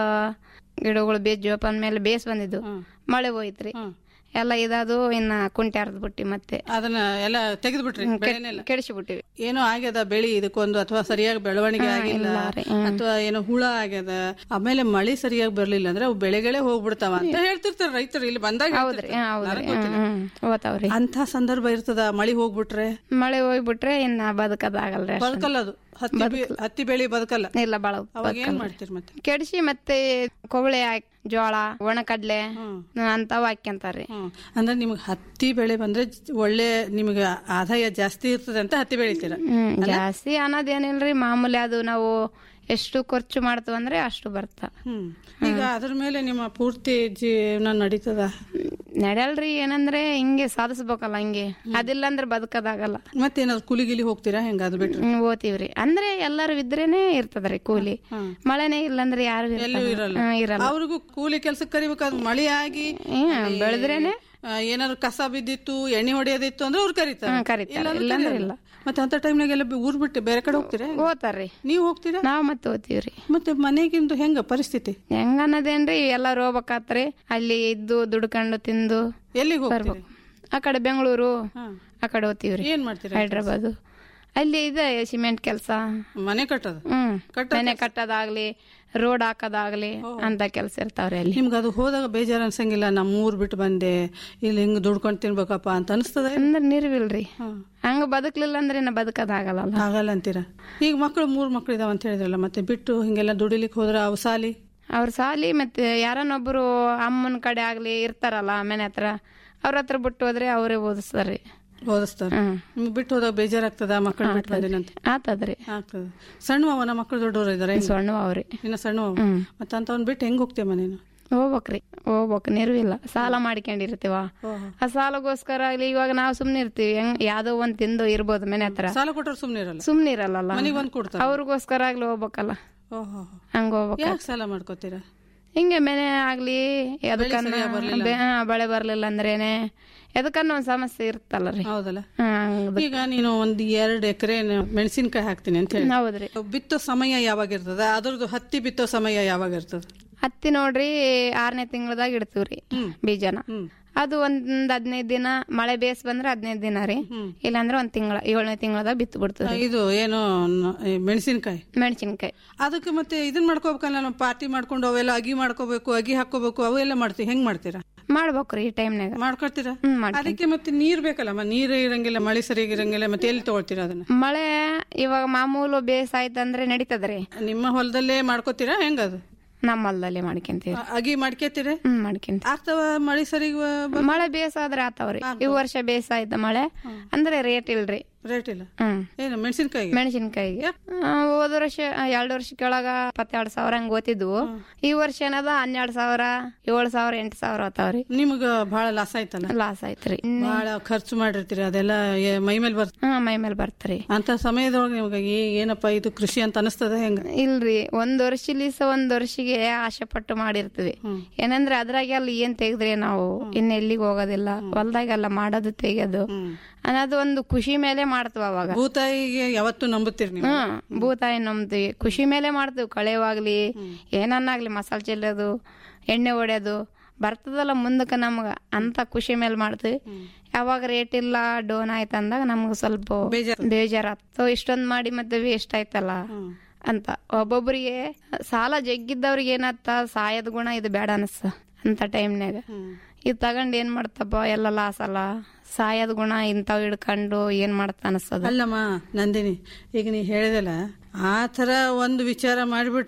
ಗಿಡಗಳು ಬೇಸ್ ಜೋಪಾನ ಮೇಲೆ ಬೇಸ್ ಬಂದಿದ್ದು ಮಳೆ ಹೋಯ್ತ್ರಿ ಎಲ್ಲ ಇದಾದು ಇನ್ನ ಕುಂಟೆ ಹರ್ದ್ ಬಿಟ್ಟಿ ಮತ್ತೆ ಅದನ್ನ ಎಲ್ಲ ತೆಗೆದು ಬಿಟ್ರಿ ಬೆಳೆನೆಲ್ಲ ಕೆಡಿಸಿ ಬಿಟ್ಟಿವಿ ಏನೋ ಆಗ್ಯದ ಬೆಳಿ ಇದಕ್ಕೊಂದು ಅಥವಾ ಸರಿಯಾಗಿ ಬೆಳವಣಿಗೆ ಆಗಿಲ್ಲ ಅಥವಾ ಏನೋ ಹುಳ ಆಗ್ಯದ ಆಮೇಲೆ ಮಳೆ ಸರಿಯಾಗಿ ಬರ್ಲಿಲ್ಲ ಅಂದ್ರೆ ಅವು ಬೆಳೆಗಳೇ ಹೋಗ್ಬಿಡ್ತಾವ ಅಂತ ಹೇಳ್ತಿರ್ತಾರೆ ರೈತರು ಇಲ್ಲಿ ಬಂದಾಗ ಹೌದ್ರಿ ಹಾ, ಹೌದ್ರಿ ಹ್ಮ್, ಹ್ಮ್. ಓದ್ತಾವ್ರಿ ಅಂತ ಸಂದರ್ಭ ಇರ್ತದ ಮಳಿ ಹೋಗ್ಬಿಟ್ರೆ ಮಳೆ ಹೋಗ್ಬಿಟ್ರೆ ಇನ್ನ ಬದುಕದಾಗಲ್ರಿ ಅಷ್ಟೊಂದು. ಬದುಕಲ್ಲ ಅದು ಹತ್ತಿ ಬೆ- ಹತ್ತಿ ಬೆಳಿ ಬದುಕಲ್ಲ ಇಲ್ಲ ಬಾಳ ಅವಾಗ ಏನ್ ಮಾಡ್ತೀರಿ ಮತ್ತೆ ಕೆಡಿಸಿ ಮತ್ತೆ ಕೊವಳೆ ಹಾಕ್- ಜೋಳ ಒಣಕಡ್ಲೆ ಅಂತಾವ್ ಹಾಕ್ಯಂತಾರ್ರಿ ಹ್ಮ್. ಅಂದ್ರೆ ನಿಮ್ಗೆ ಹತ್ತಿ ಬೆಳೆ ಬಂದ್ರೆ ಒಳ್ಳೆ ನಿಮ್ಗೆ ಆದಾಯ ಜಾಸ್ತಿ ಇರ್ತದೆ ಅಂತ ಹತ್ತಿ ಬೆಳಿತೀರ ಹ್ಮ್ ಜಾಸ್ತಿ ಅನ್ನೋದೇನಿಲ್ರಿ ಮಾಮೂಲಿ ಅದು ನಾವು ಎಷ್ಟು ಖರ್ಚು ಮಾಡ್ತೀವಿ ಅಂದ್ರೆ ಅಷ್ಟು ಬರ್ತ ಹ್ಮ್ ಈಗ ಅದ್ರ ಮೇಲೆ ನಿಮ್ಮ ಪೂರ್ತಿ ಜೀವನ ನಡೀತದ ನಡೆಯಲ್ರಿ ಏನಂದ್ರೆ ಹಿಂಗೆ ಸಾಧಿಸ್ಬೇಕಲ್ಲ ಹಿಂಗೆ ಅದಿಲ್ಲ ಅಂದ್ರೆ ಬದುಕದಾಗಲ್ಲ ಮತ್ತೇನಾದ್ರು ಕೂಲಿ ಗಿಲಿ ಹೋಗ್ತೀರಾ ಹೆಂಗ ಅದು ಬಿಟ್ರೆ ಹ್ಮ್ ಓದ್ತೀವ್ರಿ ಅಂದ್ರೆ ಎಲ್ಲರೂ ಇದ್ರೇನೆ ಇರ್ತದ್ರಿ ಕೂಲಿ ಮಳೆನೇ ಇಲ್ಲಂದ್ರೆ ಯಾರು ಎಲ್ಲೂ ಇರಲ್ಲ ಇರಲ್ಲ ಅವ್ರಿಗೂ ಕೂಲಿ ಕೆಲ್ಸಕ್ಕೆ ಕರಿಬೇಕಾದ್ರೆ ಮಳೆ ಆಗಿ ಹ್ಮ್, ಬೆಳೆದ್ರೇನೆ ಆ, ಏನಾದ್ರು ಕಸ ಬಿದ್ದಿತ್ತು ಎಣ್ಣೆ ಹೊಡೆಯೋದಿತ್ತು ಅಂದ್ರೆ ಅವ್ರು ಕರೀತಾರೆ ಹ್ಮ್, ಕರೀತಾರೆ. ಇಲ್ಲಾಂದ್ರೆ ಇಲ್ಲಾಂದ್ರೆ ಕರೀಯಲ್ಲ. ಇಲ್ಲ. ಮತ್ತೆ ಅಂತ ಟೈಮ್ನಾಗೆಲ್ಲ ಊರ್ ಬಿಟ್ಟು ಬೇರೆ ಕಡೆ ಹೋಗ್ತೀರಾ ಓದ್ತಾರ್ರಿ ನೀವು ಹೋಗ್ತೀರಾ ನಾವ್ ಮತ್ತೆ ಓದ್ತೀವ್ರಿ ಮತ್ತೆ ಮನೆಗಿಂದು ಹೆಂಗ ಪರಿಸ್ಥಿತಿ ಹೆಂಗ ಅನ್ನೋದೇನ್ರಿ ಎಲ್ಲಾರು ಹೋಗ್ಬೇಕಾತ್ರಿ ಅಲ್ಲಿ ಇದ್ದು ದುಡ್ಕೊಂಡು ತಿಂದು ಎಲ್ಲಿಗೆ ಹೋಗ್ತೀರಿ ಬರ್ಬೇಕು ಆ ಕಡೆ ಬೆಂಗಳೂರು ಆ ಕಡೆ ಹೋಗ್ತೀವ್ರಿ ಏನ್ ಮಾಡ್ತೀರಾ ಹೈದ್ರಾಬಾದ್ ಅಲ್ಲಿ ಇದೆ ಸಿಮೆಂಟ್ ಕೆಲಸ ಮನೆ ಕಟ್ಟೋದು ಹ್ಮ್ ಕಟ್ಟೋ ಮನೆ ಕಟ್ಟೋದಾಗ್ಲಿ ರೋಡ್ ಹಾಕೋದಾಗ್ಲಿ ಅಂತ ಕೆಲಸ ಇರ್ತಾವ್ರಿ ಅಲ್ಲಿ ನಿಮ್ಗೆ ಅದು ಹೋದಾಗ ಬೇಜಾರು ಅನ್ಸಂಗಿಲ್ಲ ನಮ್ಮ ಊರ್ ಬಿಟ್ಟು ಬಂದೆ ಇಲ್ಲಿ ಹಿಂಗ್ ದುಡ್ಕೊಂಡು ತಿನ್ಬೇಕಪ್ಪ ಅಂತ ಅನಿಸ್ತದೆ ಅಂದ್ರೆ ನಿರ್ವಿಲ್ರಿ ಹಂಗ ಬದುಕ್ಲಿಲ್ಲ ಅಂದ್ರೆ ಇನ್ನ ಬದುಕದಾಗಲ್ಲ ಆಗಲ್ಲ ಅಂತೀರಾ ಈಗ ಮಕ್ಕಳು ಮೂರ್ ಮಕ್ಳು ಇದಾವ ಅಂತ ಹೇಳಿದ್ರಲ್ಲ ಮತ್ತೆ ಬಿಟ್ಟು ಹಿಂಗೆಲ್ಲ ದುಡಿಲಿಕ್ಕೆ ಹೋದ್ರ ಅವು ಸಾಲಿ ಅವ್ರ ಸಾಲಿ ಮತ್ತೆ ಯಾರನ್ನೊಬ್ರು ಅಮ್ಮನ ಕಡೆ ಆಗ್ಲಿ ಇರ್ತಾರಲ್ಲ ಮನೆ ಹತ್ರ ಅವ್ರ ಹತ್ರ ಬಿಟ್ಟು ಹೋದ್ರೆ ಅವರೇ ಓದಿಸ್ತಾರ್ರಿ ಓದಿಸ್ತಾರೆ ನಿಮ್ಗೆ ಬಿಟ್ಟು ಹೋದಾಗ ಬೇಜಾರಾಗ್ತದ ಮಕ್ಕಳು ಬಿಟ್ಟು ಬಂದಿನಂತ ಆತದ್ರಿ ಆಗ್ತದ ಸಣ್ಣ ಅವನ ಮಕ್ಕಳು ದೊಡ್ಡವರು ಇದಾರೆ ಸಣ್ಣ ಅವ್ರಿ ಇನ್ನ ಸಣ್ಣ ಮತ್ತೆ ಅಂತವನ್ ಬಿಟ್ಟು ಹೆಂಗ್ ಹೋಗ್ತೇವ ನೀನು ಹೋಗ್ಬೇಕ್ರಿ ಹೋಗ್ಬೇಕು ನೆರವಿಲ್ಲ ಸಾಲ ಮಾಡ್ಕೊಂಡಿರ್ತೀವ ಆ ಸಾಲಗೋಸ್ಕರ ಆಗ್ಲಿ ಇವಾಗ ನಾವು ಸುಮ್ನೆ ಇರ್ತೀವಿ ಹೆಂಗ್ ಯಾವ್ದೋ ಒಂದ್ ತಿಂದು ಇರ್ಬೋದು ಮನೆ ಹತ್ರ ಸಾಲ ಕೊಟ್ಟರು ಸುಮ್ನೆ ಇರಲ್ಲ ಸುಮ್ನೆ ಇರಲ್ಲ ಮನೆಗ್ ಒಂದ್ ಕೊಡ್ತಾರ ಅವ್ರಿಗೋಸ್ಕರ ಆಗ್ಲಿ ಹೋಗ್ಬೇಕಲ್ಲ ಓಹೋ ಹಂಗ ಹೋಗ್ಬೇಕ ಯಾಕೆ ಸಾಲ ಮಾಡ್ಕೋತೀರಾ ಹಿಂಗೆ ಮನೆ ಆಗ್ಲಿ ಎದಕ್ಕನ್ನ ಸರಿಯಾಗ್ ಬರ್ಲಿಲ್ಲ. ಬೆ- ಹಾ, ಬೆಳೆ ಬರ್ಲಿಲ್ಲ ಅಂದ್ರೇನೆ ಎದಕ್ಕನ್ನ ಒಂದ್ ಸಮಸ್ಯೆ ಇರುತ್ತಲ್ಲ ಹೌದಲ್ಲ ಹಂಗ ಈಗ ನೀನು ಒಂದ್ ಎರಡ್ ಎಕರೆ ಮೆಣಸಿನಕಾಯಿ ಹಾಕ್ತೀನಿ ಅಂತ ಹೇಳಿ ಹೌದ್ರಿ ಬಿತ್ತೋ ಸಮಯ ಯಾವಾಗ ಇರ್ತದ ಅದ್ರದ್ದು ಹತ್ತಿ ಬಿತ್ತೋ ಸಮಯ ಯಾವಾಗ ಇರ್ತದ ಹತ್ತಿ ನೋಡ್ರಿ ಆರನೇ ತಿಂಗಳದಾಗ ಇಡ್ತೀವ್ರಿ ಬೀಜನ ಅದು ಒಂದ್ ಹದಿನೈದು ದಿನ ಮಳೆ ಬೇಸ್ ಬಂದ್ರೆ ಹದಿನೈದು ದಿನ ರೀ ಇಲ್ಲಾಂದ್ರೆ ಒಂದ್ ತಿಂಗಳ ಏಳನೇ ತಿಂಗಳದಾಗ ಬಿತ್ತು ಬಿಡ್ತೀವಿ ಇದು ಏನು ಮೆಣಸಿನಕಾಯಿ ಮೆಣಸಿನ್ಕಾಯಿ ಅದಕ್ಕೆ ಮತ್ತೆ ಇದನ್ ಮಾಡ್ಕೋಬೇಕಲ್ಲ ನಾವು ಪಾತಿ ಮಾಡ್ಕೊಂಡು ಅವೆಲ್ಲ ಅಗಿ ಮಾಡ್ಕೋಬೇಕು ಅಗಿ ಹಾಕೋಬೇಕು ಅವೆಲ್ಲ ಮಾಡ್ತೀವಿ ಹೆಂಗ್ ಮಾಡ್ತೀರಾ ಮಾಡ್ಬೇಕ್ರಿ ಈ ಟೈಮ್ನಾಗ ಮಾಡ್ಕೊಳ್ತೀರಾ ಹ್ಮ್ ಮಾಡ್ತೀನಿ. ಅದಕ್ಕೆ ಮತ್ತೆ ನೀರ್ ಬೇಕಲ್ಲ ಮ- ನೀರ್ ಇರಂಗಿಲ್ಲ ಮಳೆ ಸರಿಯಾಗಿ ಇರಂಗಿಲ್ಲ ಮತ್ತೆ ಎಲ್ಲಿ ತಗೊಳ್ತೀರಾ ಅದನ್ನ ಮಳೆ ಇವಾಗ ಮಾಮೂಲು ಬೇಸ್ ಆಯ್ತಂದ್ರೆ ನಡೀತದ್ರಿ ನಿಮ್ಮ ಹೊಲದಲ್ಲೇ ಮಾಡ್ಕೋತೀರಾ ಹೆಂಗದು ನಮ್ಮ ಹೊಲದಲ್ಲಿ ಮಾಡ್ಕೊಂತೀವಿ ಅ- ಅಗಿ ಮಾಡ್ಕೋತೀರಾ ಹ್ಮ್ ಮಾಡ್ಕೊಂತೀವಿ ಆಗ್ತಾವ ಮಳೆ ಸರಿಯಾಗಿ ಮಳೆ ಬೇಸ್ ಆದ್ರೆ ಆತಾವ್ರಿ ಈ ವರ್ಷ ಬೇಸ್ ಆಯ್ತ ಮಳೆ ಅಂದ್ರೆ ರೇಟ್ ಇಲ್ರಿ ರೇಟ್ ಇಲ್ಲ ಹ್ಮ್ ಏನು ಮೆಣಸಿನಕಾಯಿ ಮೆಣಸಿನ್ಕಾಯಿಗೆ ಹೋದ ವರ್ಷ ಎರಡು ವರ್ಷ ಕೆಳಗ ಇಪ್ಪತ್ತೆರಡು ಸಾವಿರ ಹಂಗ ಓತಿದ್ವು ಈ ವರ್ಷ ಏನದ ಹನ್ನೆರಡು ಸಾವಿರ ಏಳು ಸಾವಿರ ಎಂಟು ಸಾವಿರ ಆತಾವ್ರಿ ನಿಮ್ಗ ಬಹಳ ಲಾಸ್ ಆಯ್ತಲ್ಲ ಲಾಸ್ ಆಯ್ತ್ರಿ ಬಹಳ ಖರ್ಚು ಮಾಡಿರ್ತೀರಿ ಅದೆಲ್ಲ ಏ- ಮೈ ಮೇಲೆ ಬರ್ತ ಹಾ ಮೈ ಮೇಲೆ ಬರ್ತ್ರಿ ಅಂತ ಸಮಯದೊಳಗೆ ನಿಮ್ಗೆ ಏ- ಏನಪ್ಪ ಇದು ಕೃಷಿ ಅಂತ ಅನಿಸ್ತದ ಹೆಂಗ ಇಲ್ರಿ ಒಂದ್ ವರ್ಷಲಿಸ ಒಂದ್ ವರ್ಷಿಗೆ ಆಸೆ ಪಟ್ಟು ಮಾಡಿರ್ತೀವಿ ಏನಂದ್ರೆ ಅದ್ರಾಗೆಲ್ಲ ಏನ್ ತೆಗೆದ್ರೆ ನಾವು ಇನ್ನ ಎಲ್ಲಿಗೆ ಹೋಗೋದಿಲ್ಲ ಹೊಲ್ದಾಗೆಲ್ಲ ಮಾಡೋದು ತೆಗೆಯೋದು ಅನ್ನೋದು ಒಂದು ಖುಷಿ ಮೇಲೆ ಮಾಡ್ತೀವಿ ಅವಾಗ ಭೂತಾಯಿಗೆ ಯಾವತ್ತು ನಂಬುತ್ತೀರಿ ನೀವು ಹ್ಮ್ ಭೂತಾಯಿ ನಂಬ್ತೀವಿ ಖುಷಿ ಮೇಲೆ ಮಾಡ್ತೀವಿ ಕಳೆವಾಗ್ಲಿ ಏನನ್ನಾಗ್ಲಿ ಮಸಾಲೆ ಚೆಲ್ಲೋದು ಎಣ್ಣೆ ಹೊಡ್ಯೋದು ಬರ್ತದಲ್ಲ ಮುಂದಕ್ಕೆ ನಮ್ಗ ಅಂತ ಖುಷಿ ಮೇಲೆ ಮಾಡ್ತೀವಿ ಯಾವಾಗ ರೇಟ್ ಇಲ್ಲ ಡೋನ್ ಆಯ್ತು ಅಂದಾಗ ನಮ್ಗೆ ಸ್ವಲ್ಪ ಬೇಜಾರಾಗ್ತು ಇಷ್ಟೊಂದ್ ಮಾಡಿ ಮತ್ತೆ ವೇಸ್ಟ್ ಆಯ್ತಲ್ಲ ಅಂತ ಒಬ್ಬೊಬ್ರಿಗೆ ಸಾಲ ಜಗ್ಗಿದ್ದವ್ರಿಗೆ ಏನತ್ತ ಸಾಯದ ಗುಣ ಇದು ಬೇಡ ಅನಸ್ತ ಅಂತ ಟೈಮ್ನಾಗ ಇದು ತಗೊಂಡ್ ಏನ್ ಮಾಡ್ತಪ್ಪ ಎಲ್ಲ ಲಾಸ್ ಅಲ್ಲ ಸಾಯದ ಗುಣ ಇಂಥವ್ ಹಿಡ್ಕೊಂಡು ಏನ್ ಮಾಡ್ತ ಅನಸ್ತದ ಅಲ್ಲಮ್ಮ ನಂದಿನಿ ಈಗ ನೀ ಹೇಳಿದಲ್ಲ ಆ ತರ ಒಂದು ವಿಚಾರ ಮಾಡಿಬಿಟ್ರೆ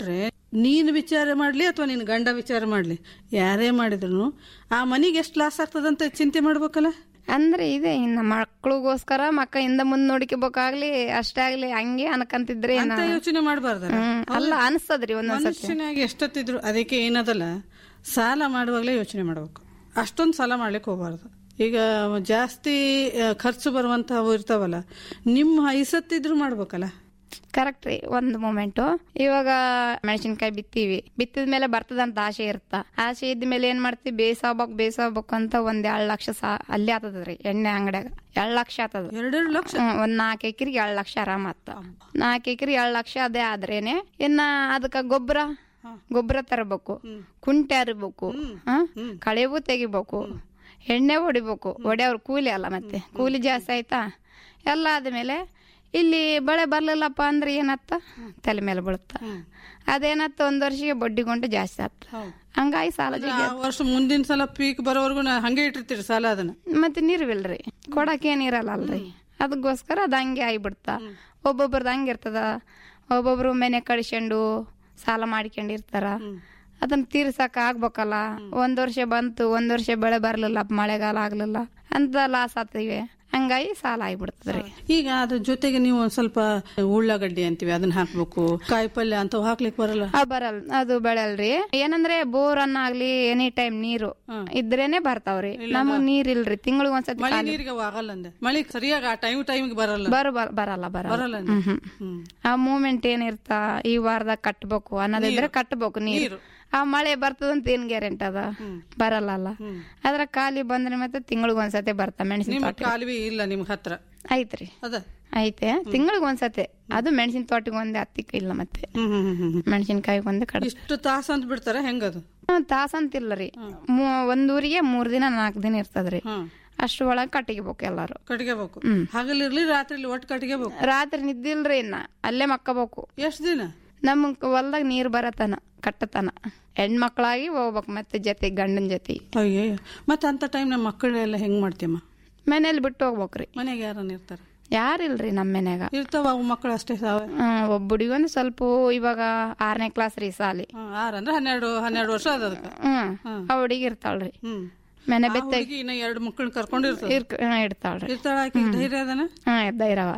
ನೀನು ವಿಚಾರ ಮಾಡ್ಲಿ ಅಥವಾ ನಿನ್ನ ಗಂಡ ವಿಚಾರ ಮಾಡ್ಲಿ ಯಾರೇ ಮಾಡಿದ್ರು ಆ ಮನಿಗೆ ಎಷ್ಟು ಲಾಸ್ ಆಗ್ತದಂತ ಚಿಂತೆ ಮಾಡ್ಬೇಕಲ್ಲ ಅಂದ್ರೆ ಇದೆ ಇನ್ನ ಮಕ್ಳಿಗೋಸ್ಕರ ಮಕ್ಕ ಹಿಂದ ಮುಂದ್ ನೋಡ್ಕೋಬೇಕಾಗ್ಲಿ ಅಷ್ಟೇ ಆಗ್ಲಿ ಹಂಗೆ ಅನ್ಕಂತಿದ್ರೆ ಏನ- ಅಂತ ಯೋಚನೆ ಮಾಡಬಾರ್ದಲ್ಲ ಹ್ಮ್, ಅಲ್ಲ ಅನ್ಸ್ತದ್ರಿ ಒಂದೊಂದ್ಸತಿ ಮನುಷ್ಯನಾಗಿ ಎಷ್ಟೊತ್ತಿದ್ರು ಅದಕ್ಕೆ ಏನದಲ್ಲ ಸಾಲ ಮಾಡುವಾಗಲೇ ಯೋಚನೆ ಮಾಡ್ಬೇಕು ಅಷ್ಟೊಂದು ಸಾಲ ಮಾಡ್ಲಿಕ್ಕೆ ಹೋಗ್ಬಾರ್ದು ಈಗ ಜಾಸ್ತಿ ಆ, ಖರ್ಚು ಬರುವಂತವು ಇರ್ತಾವಲ್ಲ ನಿಮ್ಮ ಐಸತ್ತಿದ್ರು ಮಾಡ್ಬೇಕಲ್ಲ ಕರೆಕ್ಟ್ ರೀ ಒಂದ್ ಮೂಮೆಂಟ್ ಇವಾಗ ಮೆಣಸಿನ್ಕಾಯಿ ಬಿತ್ತೀವಿ ಬಿತ್ತಿದ ಮೇಲೆ ಬರ್ತದಂತ ಆಸೆ ಇರುತ್ತ ಆಸೆ ಇದ್ಮೇಲೆ ಏನ್ ಮಾಡ್ತೀವಿ ಬೇಸಾಗ್ಬೇಕು ಬೇಸಾಗ್ಬೇಕು ಅಂತ ಒಂದ್ ಎರಡ್ ಲಕ್ಷ ಸಾ ಅಲ್ಲೇ ಆತದ್ರಿ ಎಣ್ಣೆ ಅಂಗಡ್ಯಾಗ ಎರಡ್ ಲಕ್ಷ ಆತದ ಎರಡೆರಡು ಲಕ್ಷ ಒಂದ್ ನಾಲ್ಕು ಎಕರೆಗೆ ಎರಡ್ ಲಕ್ಷ ಆರಾಮ ಆತ ನಾಲ್ಕು ಎಕರೆ ಎರಡ್ ಲಕ್ಷ ಅದೇ ಆದ್ರೇನೆ ಇನ್ನ ಅದಕ್ಕ ಗೊಬ್ಬರ ಗೊಬ್ಬರ ತರಬೇಕು ಕುಂಟೆ ಅರಿಬೇಕು ಕಳೆವು ತೆಗಿಬೇಕು ಎಣ್ಣೆ ಹೊಡಿಬೇಕು ಹೊಡೆಯವ್ರ ಕೂಲಿ ಅಲ್ಲ ಮತ್ತೆ ಕೂಲಿ ಜಾಸ್ತಿ ಆಯ್ತಾ ಎಲ್ಲ ಆದ್ಮೇಲೆ ಇಲ್ಲಿ ಬೆಳೆ ಬರ್ಲಿಲ್ಲಪ್ಪ ಅಂದ್ರೆ ಏನತ್ತ ತಲೆ ಮೇಲೆ ಬೀಳುತ್ತ ಅದೇನತ್ತ ಒಂದ್ ವರ್ಷಕ್ಕೆ ಬಡ್ಡಿ ಗೊಂಟೆ ಜಾಸ್ತಿ ಆತ ಹಂಗಾಗಿ ಸಾಲ ಜಗ್ಗಿ ಆ ವರ್ಷ ಮುಂದಿನ ಸಲ ಪೀಕ್ ಬರೋವರೆಗೂ ನಾ ಹಂಗೆ ಇಟ್ಟಿರ್ತೀರಿ ಸಾಲ ಅದನ್ನ ಮತ್ತೆ ನೀರ್ವಿಲ್ರಿ ಕೊಡಕ್ಕೆ ನೀರಲ್ಲ ಅಲ್ರಿ ಅದಕ್ಕೋಸ್ಕರ ಅದ ಹಂಗೆ ಆಗಿಬಿಡ್ತ ಒಬ್ಬೊಬ್ರದ್ದು ಹಂಗೆ ಇರ್ತದ ಒಬ್ಬೊಬ್ರು ಮನೆ ಕಳಿಸ್ಕೊಂಡು ಸಾಲ ಮಾಡ್ಕೊಂಡಿರ್ತಾರ ಅದನ್ನ ತೀರ್ಸಕ್ ಆಗ್ಬೇಕಲ್ಲ ಒಂದ್ ವರ್ಷ ಬಂತು ಒಂದ್ ವರ್ಷ ಬೆಳೆ ಬರ್ಲಿಲ್ಲ ಮಳೆಗಾಲ ಆಗ್ಲಿಲ್ಲ ಅಂತ ಲಾಸ್ ಆಗ್ತಿವೆ ಹಂಗಾಗಿ ಸಾಲ ಆಗಿಬಿಡ್ತದ್ರಿ ಈಗ ಅದ್ರ ಜೊತೆಗೆ ನೀವು ಒಂದ್ ಸ್ವಲ್ಪ ಉಳ್ಳಾಗಡ್ಡಿ ಅಂತೀವಿ ಅದನ್ನ ಹಾಕ್ಬೇಕು ಕಾಯಿ ಪಲ್ಯ ಅಂತ ಹಾಕ್ಲಿಕ್ಕೆ ಬರಲ್ಲ ಆ ಬರಲ್ ಅದು ಬೆಳೆಯಲ್ರಿ ಏನಂದ್ರೆ ಬೋರ್ ಅನ್ನ ಆಗ್ಲಿ ಎನಿ ಟೈಮ್ ನೀರು ಇದ್ರೇನೆ ಬರ್ತಾವ್ರಿ ನಮಗ್ ನೀರ್ ಇಲ್ರಿ ತಿಂಗಳಿಗೆ ಒಂದ್ಸತಿ ಮಳೆ ಖಾಲಿ. ನೀರಿಗೆ ಅವು ಆಗಲ್ಲ ಅಂದೆ ಮಳೆ ಸರಿಯಾಗಿ ಆ ಟೈಮ್ ಟೈಮಿಗೆ ಬರಲ್ಲ ಬರ ಬರ- ಬರಲ್ಲ ಬರಲ್ಲ ಬರಲ್ಲ ಅಂದೆ. ಹ್ಮ್ ಹ್ಮ್. ಆ ಮೂಮೆಂಟ್ ಏನಿರ್ತ ಈ ವಾರದಾಗ ಕಟ್ಬೇಕು ಅನ್ನೋದಿದ್ರೆ ಕಟ್ಬೇಕು ನೀರು ಆ ಮಳೆ ಬರ್ತದಂತ ಏನ್ ಗ್ಯಾರಂಟಿ ಅದ ಬರಲ್ಲ ಅಲ್ಲ ಅದ್ರ ಖಾಲಿ ಬಂದ್ರೆ ಮತ್ತೆ ತಿಂಗಳಿಗೆ ಒಂದ್ಸತಿ ಬರ್ತಾ ಮೆಣಸಿನ ನಿಮ್ಮ ತೋಟ ಕಾಲುವೆ ಇಲ್ಲ ನಿಮ್ ಹತ್ರ ಐತ್ರಿ ಅದ ಐತೆ ತಿಂಗಳಿಗೆ ಒಂದ್ಸತಿ ಅದು ಮೆಣಸಿನ ತೋಟಕ್ಕೆ ಒಂದೇ ಹತ್ತಿಕ್ಕ ಇಲ್ಲ ಮತ್ತೆ ಮೆಣಸಿನಕಾಯಿ ಒಂದೇ ಕಡ ಇಷ್ಟು ತಾಸ ಅಂತ ಬಿಡ್ತಾರ ಹೆಂಗದು ತಾಸ ಅಂತಿಲ್ಲ ರೀ ಒಂದ್ ಊರಿಗೆ ಮೂರ್ ದಿನ ನಾಲ್ಕು ದಿನ ಇರ್ತದ್ರಿ ಅಷ್ಟ್ರ ಒಳಗೆ ಕಟ್ಟಿಗೆಬೇಕು ಎಲ್ಲಾರು ಕಟ್ಕೋಬೇಕು ಹಗಲಿರ್ಲಿ ರಾತ್ರಿ ಒಟ್ಟು ಕಟ್ಕೋಬೇಕು ರಾತ್ರಿ ನಿದ್ದಿಲ್ರಿ ಇನ್ನ ಅಲ್ಲೇ ಮಕ್ಕಬೇಕು ಎಷ್ಟ್ ದಿನ ನಮ್ ಹೊಲ್ದಾಗ ನೀರ್ ಬರತನ ಕಟ್ಟತನ ಹೆಣ್ಮಕ್ಳಾಗಿ ಹೋಗ್ಬೇಕು ಮತ್ತೆ ಜೊತೆ ಗಂಡನ ಜೊತೆ ಅಯ್ಯೋ ಮತ್ತೆ ಅಂತ ಟೈಮ್ ನಮ್ಮ ಮಕ್ಕಳೆಲ್ಲ ಹೆಂಗ್ ಮಾಡ್ತೀಯಮ್ಮ ಮನೇಲಿ ಬಿಟ್ಟು ಹೋಗ್ಬೇಕ್ರಿ ಮನೆಗೆ ಯಾರನ್ನ ಇರ್ತಾರ ಯಾರಿಲ್ರಿ ನಮ್ಮ ಮನ್ಯಾಗ ಇರ್ತಾವ ಅವು ಮಕ್ಕಳು ಅಷ್ಟೇ ಸಾವ ಒಬ್ಬಡಿಗೊಂದು ಸ್ವಲ್ಪ ಇವಾಗ ಆರನೇ ಕ್ಲಾಸ್ ರೀ ಸಾಲಿ ಆರ್ ಅಂದ್ರೆ ಹನ್ನೆರಡು ಹನ್ನೆರಡು ವರ್ಷ ಅದ ಅದಕ್ಕೆ ಹ್ಮ್ ಆ ಹುಡುಗಿ ಇರ್ತಾಳ್ರಿ ಮನೆ ಬೆತ್ತ ಹುಡುಗಿ ಇನ್ನ ಎರಡು ಮಕ್ಕಳನ್ನ ಕರ್ಕೊಂಡು ಇರ್ತಾಳ ಇರ್ಕ- ಹಾ, ಇರ್ತಾಳ್ರಿ ಇರ್ತಾಳ ಆಕಿ ಧೈರ್ಯ ಅದನ ಹ್ಮ್ ಧೈರ್ಯವ